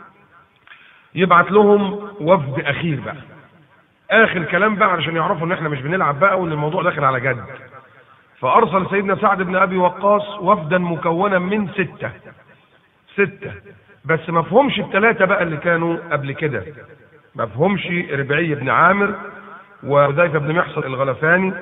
A: يبعت لهم وفد اخير بقى اخر كلام بقى علشان يعرفوا ان احنا مش بنلعب بقى وان الموضوع داخل على جد فارسل سيدنا سعد بن ابي وقاص وفدا مكونا من سته سته بس ما فهمش الثلاثه بقى اللي كانوا قبل كده ما فهمش ربعي بن عامر وحذيفه بن محصن الغلفاني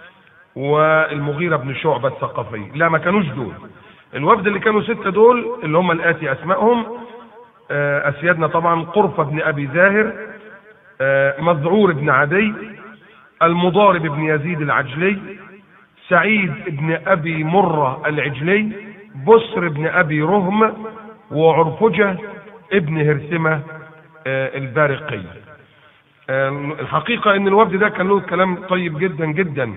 A: والمغيرة بن شعبة الثقفي لا ما كانوش دول الوفد اللي كانوا ستة دول اللي هم الآتي أسمائهم آه، أسيادنا طبعا قرفة بن أبي زاهر آه، مذعور بن عدي المضارب بن يزيد العجلي سعيد بن أبي مرة العجلي بسر بن أبي رهم وعرفجة ابن هرسمة آه، البارقي آه، الحقيقة ان الوفد ده كان له كلام طيب جدا جدا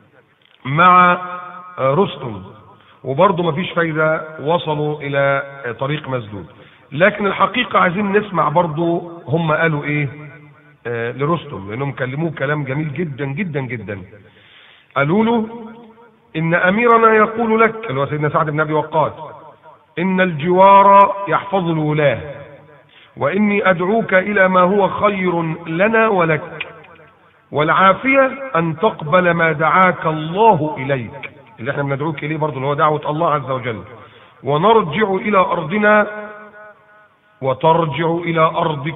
A: مع آه، رستم وبرضه مفيش فايدة وصلوا إلى آه، طريق مسدود لكن الحقيقة عايزين نسمع برضه هم قالوا إيه آه، لرستم لأنهم كلموه كلام جميل جدا جدا جدا قالوا له إن أميرنا يقول لك اللي هو سيدنا سعد بن أبي وقاص إن الجوار يحفظ الولاة وإني أدعوك إلى ما هو خير لنا ولك والعافية أن تقبل ما دعاك الله إليك اللي احنا بندعوك إليه برضه اللي هو دعوة الله عز وجل ونرجع إلى أرضنا وترجع إلى أرضك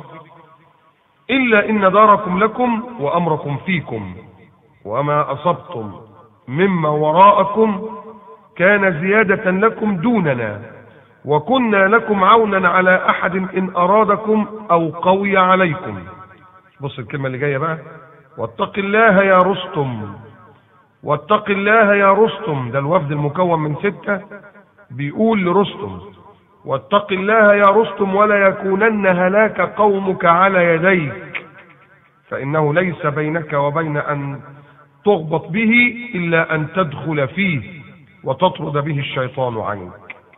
A: إلا إن داركم لكم وأمركم فيكم وما أصبتم مما وراءكم كان زيادة لكم دوننا وكنا لكم عونا على أحد إن أرادكم أو قوي عليكم بص الكلمة اللي جاية بقى واتق الله يا رستم واتق الله يا رستم ده الوفد المكون من ستة بيقول لرستم واتق الله يا رستم ولا يكونن هلاك قومك على يديك فإنه ليس بينك وبين أن تغبط به إلا أن تدخل فيه وتطرد به الشيطان عنك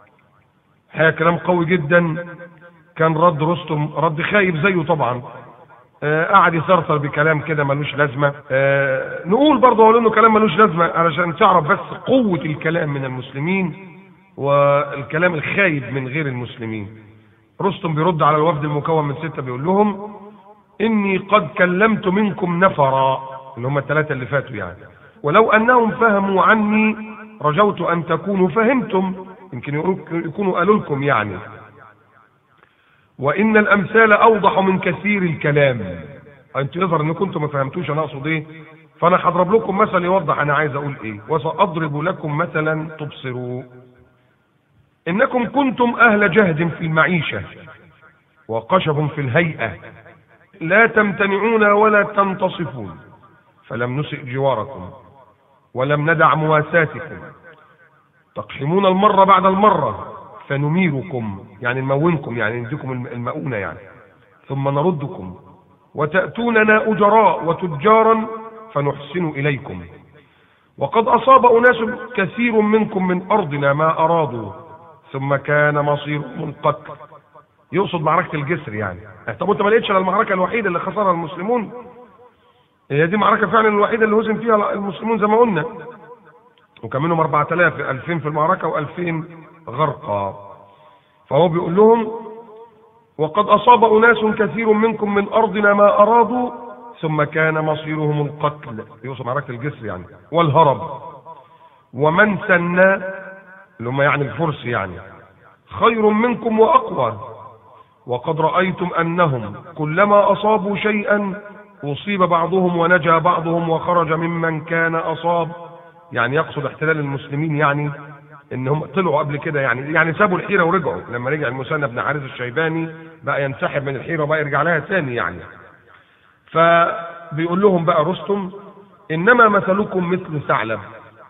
A: هذا كلام قوي جدا كان رد رستم رد خايب زيه طبعا آه، قعد يثرثر بكلام كده ملوش لازمه آه، نقول برضه اقول انه كلام ملوش لازمه علشان تعرف بس قوه الكلام من المسلمين والكلام الخايب من غير المسلمين رستم بيرد على الوفد المكون من سته بيقول لهم اني قد كلمت منكم نفرا اللي هم الثلاثه اللي فاتوا يعني ولو انهم فهموا عني رجوت ان تكونوا فهمتم يمكن يكونوا قالوا لكم يعني وان الامثال اوضح من كثير الكلام انتوا يظهر ان كنتم ما فهمتوش انا اقصد ايه فانا هضرب لكم مثل يوضح انا عايز اقول ايه وساضرب لكم مثلا تبصروا انكم كنتم اهل جهد في المعيشه وقشب في الهيئه لا تمتنعون ولا تنتصفون فلم نسئ جواركم ولم ندع مواساتكم تقحمون المره بعد المره فنميركم يعني نمونكم يعني نديكم الم- المؤونة يعني ثم نردكم وتأتوننا أجراء وتجارا فنحسن إليكم وقد أصاب أناس كثير منكم من أرضنا ما أرادوا ثم كان مصيرهم القتل يقصد معركة الجسر يعني طب انت ما لقيتش إلا المعركة الوحيدة اللي خسرها المسلمون هي دي معركة فعلا الوحيدة اللي هزم فيها المسلمون زي ما قلنا وكان منهم 4000 2000 في المعركة و2000 غرقا فهو بيقول لهم وقد أصاب أناس كثير منكم من أرضنا ما أرادوا ثم كان مصيرهم القتل يوصل معركة الجسر يعني والهرب ومن سنى اللي هم يعني الفرس يعني خير منكم وأقوى وقد رأيتم أنهم كلما أصابوا شيئا أصيب بعضهم ونجا بعضهم وخرج ممن كان أصاب يعني يقصد احتلال المسلمين يعني ان هم طلعوا قبل كده يعني يعني سابوا الحيره ورجعوا لما رجع المثنى بن حارث الشيباني بقى ينسحب من الحيره وبقى يرجع لها ثاني يعني فبيقول لهم بقى رستم انما مثلكم مثل ثعلب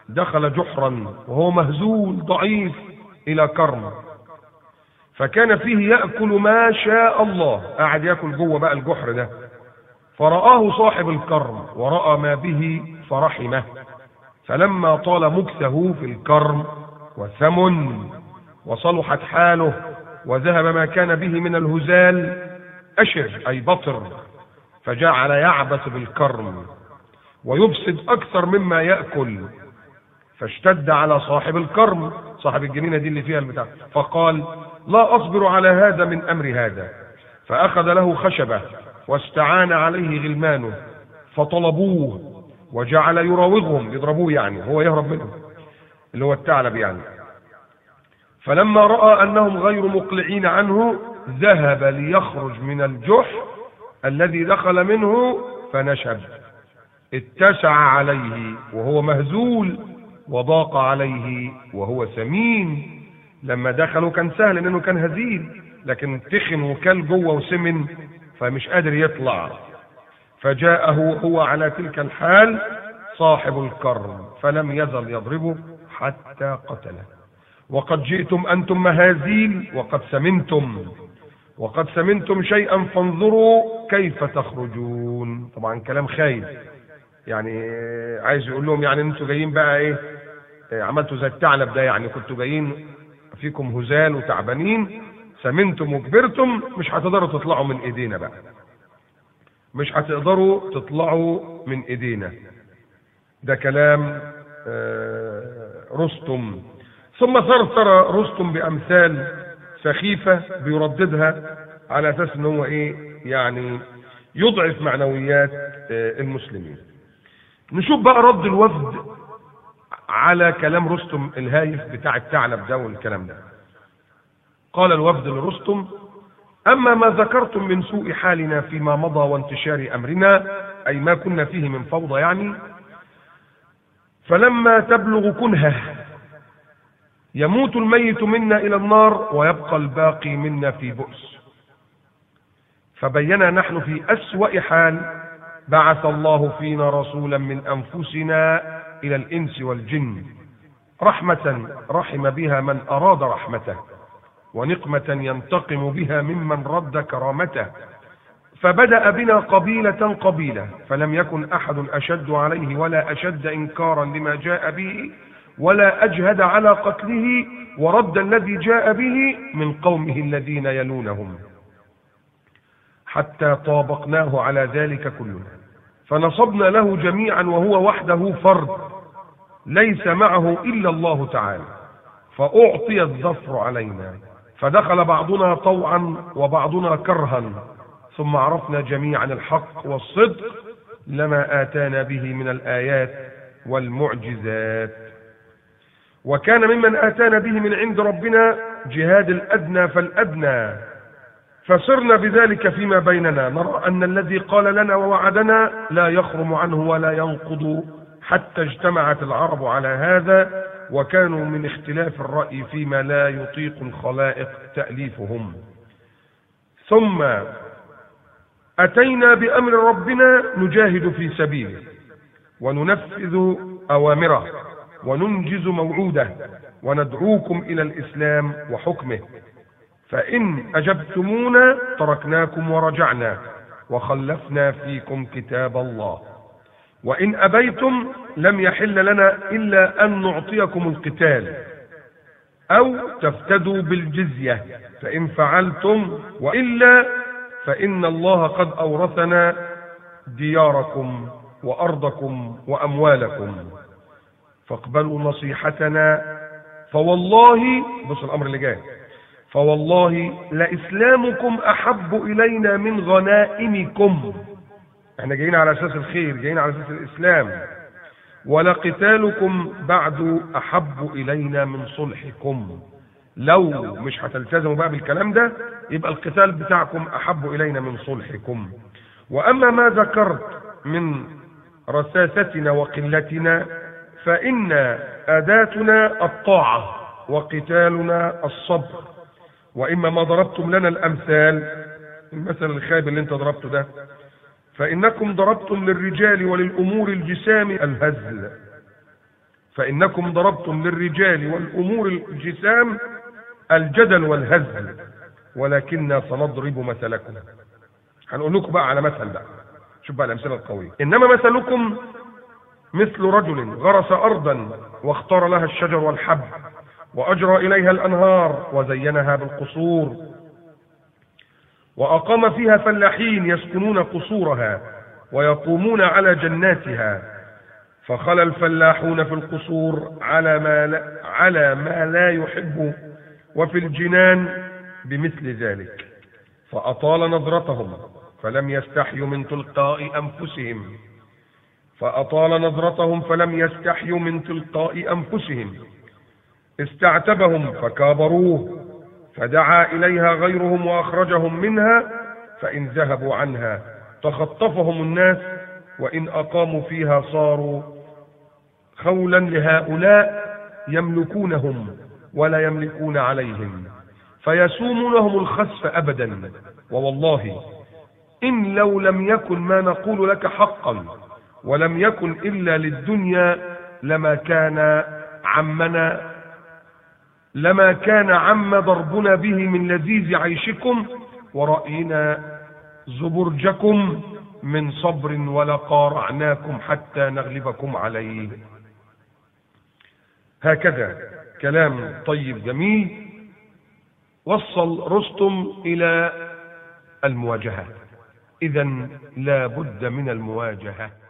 A: دخل جحرا وهو مهزول ضعيف إلى كرم فكان فيه يأكل ما شاء الله قاعد يأكل جوه بقى الجحر ده فرآه صاحب الكرم ورأى ما به فرحمه فلما طال مكثه في الكرم وثمن وصلحت حاله وذهب ما كان به من الهزال أشر أي بطر فجعل يعبث بالكرم ويفسد أكثر مما يأكل فاشتد على صاحب الكرم صاحب الجنينة دي اللي فيها البتاع فقال لا أصبر على هذا من أمر هذا فأخذ له خشبة واستعان عليه غلمانه فطلبوه وجعل يراوغهم يضربوه يعني هو يهرب منهم اللي هو الثعلب يعني فلما رأى أنهم غير مقلعين عنه ذهب ليخرج من الجحر الذي دخل منه فنشب اتسع عليه وهو مهزول وضاق عليه وهو سمين لما دخلوا كان سهل لانه كان هزيل لكن تخن وكل جوه وسمن فمش قادر يطلع فجاءه هو على تلك الحال صاحب الكرم فلم يزل يضربه حتى قتله وقد جئتم انتم مهازيل وقد سمنتم وقد سمنتم شيئا فانظروا كيف تخرجون طبعا كلام خايب يعني عايز يقول لهم يعني انتوا جايين بقى ايه عملتوا زي الثعلب ده يعني كنتوا جايين فيكم هزال وتعبانين سمنتم وكبرتم مش هتقدروا تطلعوا من ايدينا بقى مش هتقدروا تطلعوا من ايدينا ده كلام رستم ثم ثرثر رستم بامثال سخيفه بيرددها على اساس ان هو ايه يعني يضعف معنويات المسلمين نشوف بقى رد الوفد على كلام رستم الهايف بتاع الثعلب ده والكلام ده قال الوفد لرستم أما ما ذكرتم من سوء حالنا فيما مضى وانتشار أمرنا أي ما كنا فيه من فوضى يعني فلما تبلغ كنهه يموت الميت منا إلى النار ويبقى الباقي منا في بؤس فبينا نحن في أسوأ حال بعث الله فينا رسولا من أنفسنا إلى الإنس والجن رحمة رحم بها من أراد رحمته ونقمة ينتقم بها ممن رد كرامته فبدأ بنا قبيلة قبيلة فلم يكن أحد أشد عليه ولا أشد إنكارا لما جاء به ولا أجهد على قتله ورد الذي جاء به من قومه الذين يلونهم حتى طابقناه على ذلك كلنا فنصبنا له جميعا وهو وحده فرد ليس معه إلا الله تعالى فأعطي الظفر علينا فدخل بعضنا طوعا وبعضنا كرها ثم عرفنا جميعا الحق والصدق لما آتانا به من الآيات والمعجزات وكان ممن آتانا به من عند ربنا جهاد الأدنى فالأدنى فصرنا بذلك فيما بيننا نرى أن الذي قال لنا ووعدنا لا يخرم عنه ولا ينقض حتى اجتمعت العرب على هذا وكانوا من اختلاف الرأي فيما لا يطيق الخلائق تأليفهم ثم أتينا بأمر ربنا نجاهد في سبيله وننفذ أوامره وننجز موعوده وندعوكم إلى الإسلام وحكمه فإن أجبتمونا تركناكم ورجعنا وخلفنا فيكم كتاب الله وإن أبيتم لم يحل لنا إلا أن نعطيكم القتال أو تفتدوا بالجزية فإن فعلتم وإلا فإن الله قد أورثنا دياركم وأرضكم وأموالكم فاقبلوا نصيحتنا فوالله بص الأمر اللي جاي فوالله لإسلامكم أحب إلينا من غنائمكم احنا جايين على أساس الخير جايين على أساس الإسلام ولقتالكم بعد أحب إلينا من صلحكم لو مش هتلتزموا بقى بالكلام ده يبقى القتال بتاعكم أحب إلينا من صلحكم وأما ما ذكرت من رساستنا وقلتنا فإن أداتنا الطاعة وقتالنا الصبر وإما ما ضربتم لنا الأمثال المثل الخايب اللي انت ضربته ده فإنكم ضربتم للرجال وللأمور الجسام الهزل فإنكم ضربتم للرجال والأمور الجسام الجدل والهزل ولكننا سنضرب مثلكم هنقول لكم بقى على مثل بقى شوف بقى الأمثلة القوية إنما مثلكم مثل رجل غرس أرضا واختار لها الشجر والحب وأجرى إليها الأنهار وزينها بالقصور وأقام فيها فلاحين يسكنون قصورها ويقومون على جناتها فخلى الفلاحون في القصور على ما لا, على ما لا يحب وفي الجنان بمثل ذلك فأطال نظرتهم فلم يستحيوا من تلقاء أنفسهم فأطال نظرتهم فلم يستحيوا من تلقاء أنفسهم استعتبهم فكابروه فدعا إليها غيرهم وأخرجهم منها فإن ذهبوا عنها تخطفهم الناس وإن أقاموا فيها صاروا خولا لهؤلاء يملكونهم ولا يملكون عليهم فيسومونهم الخسف أبدا ووالله إن لو لم يكن ما نقول لك حقا ولم يكن إلا للدنيا لما كان عمنا لما كان عم ضربنا به من لذيذ عيشكم ورأينا زبرجكم من صبر ولقارعناكم حتى نغلبكم عليه هكذا كلام طيب جميل وصل رستم إلى المواجهة إذا لا بد من المواجهة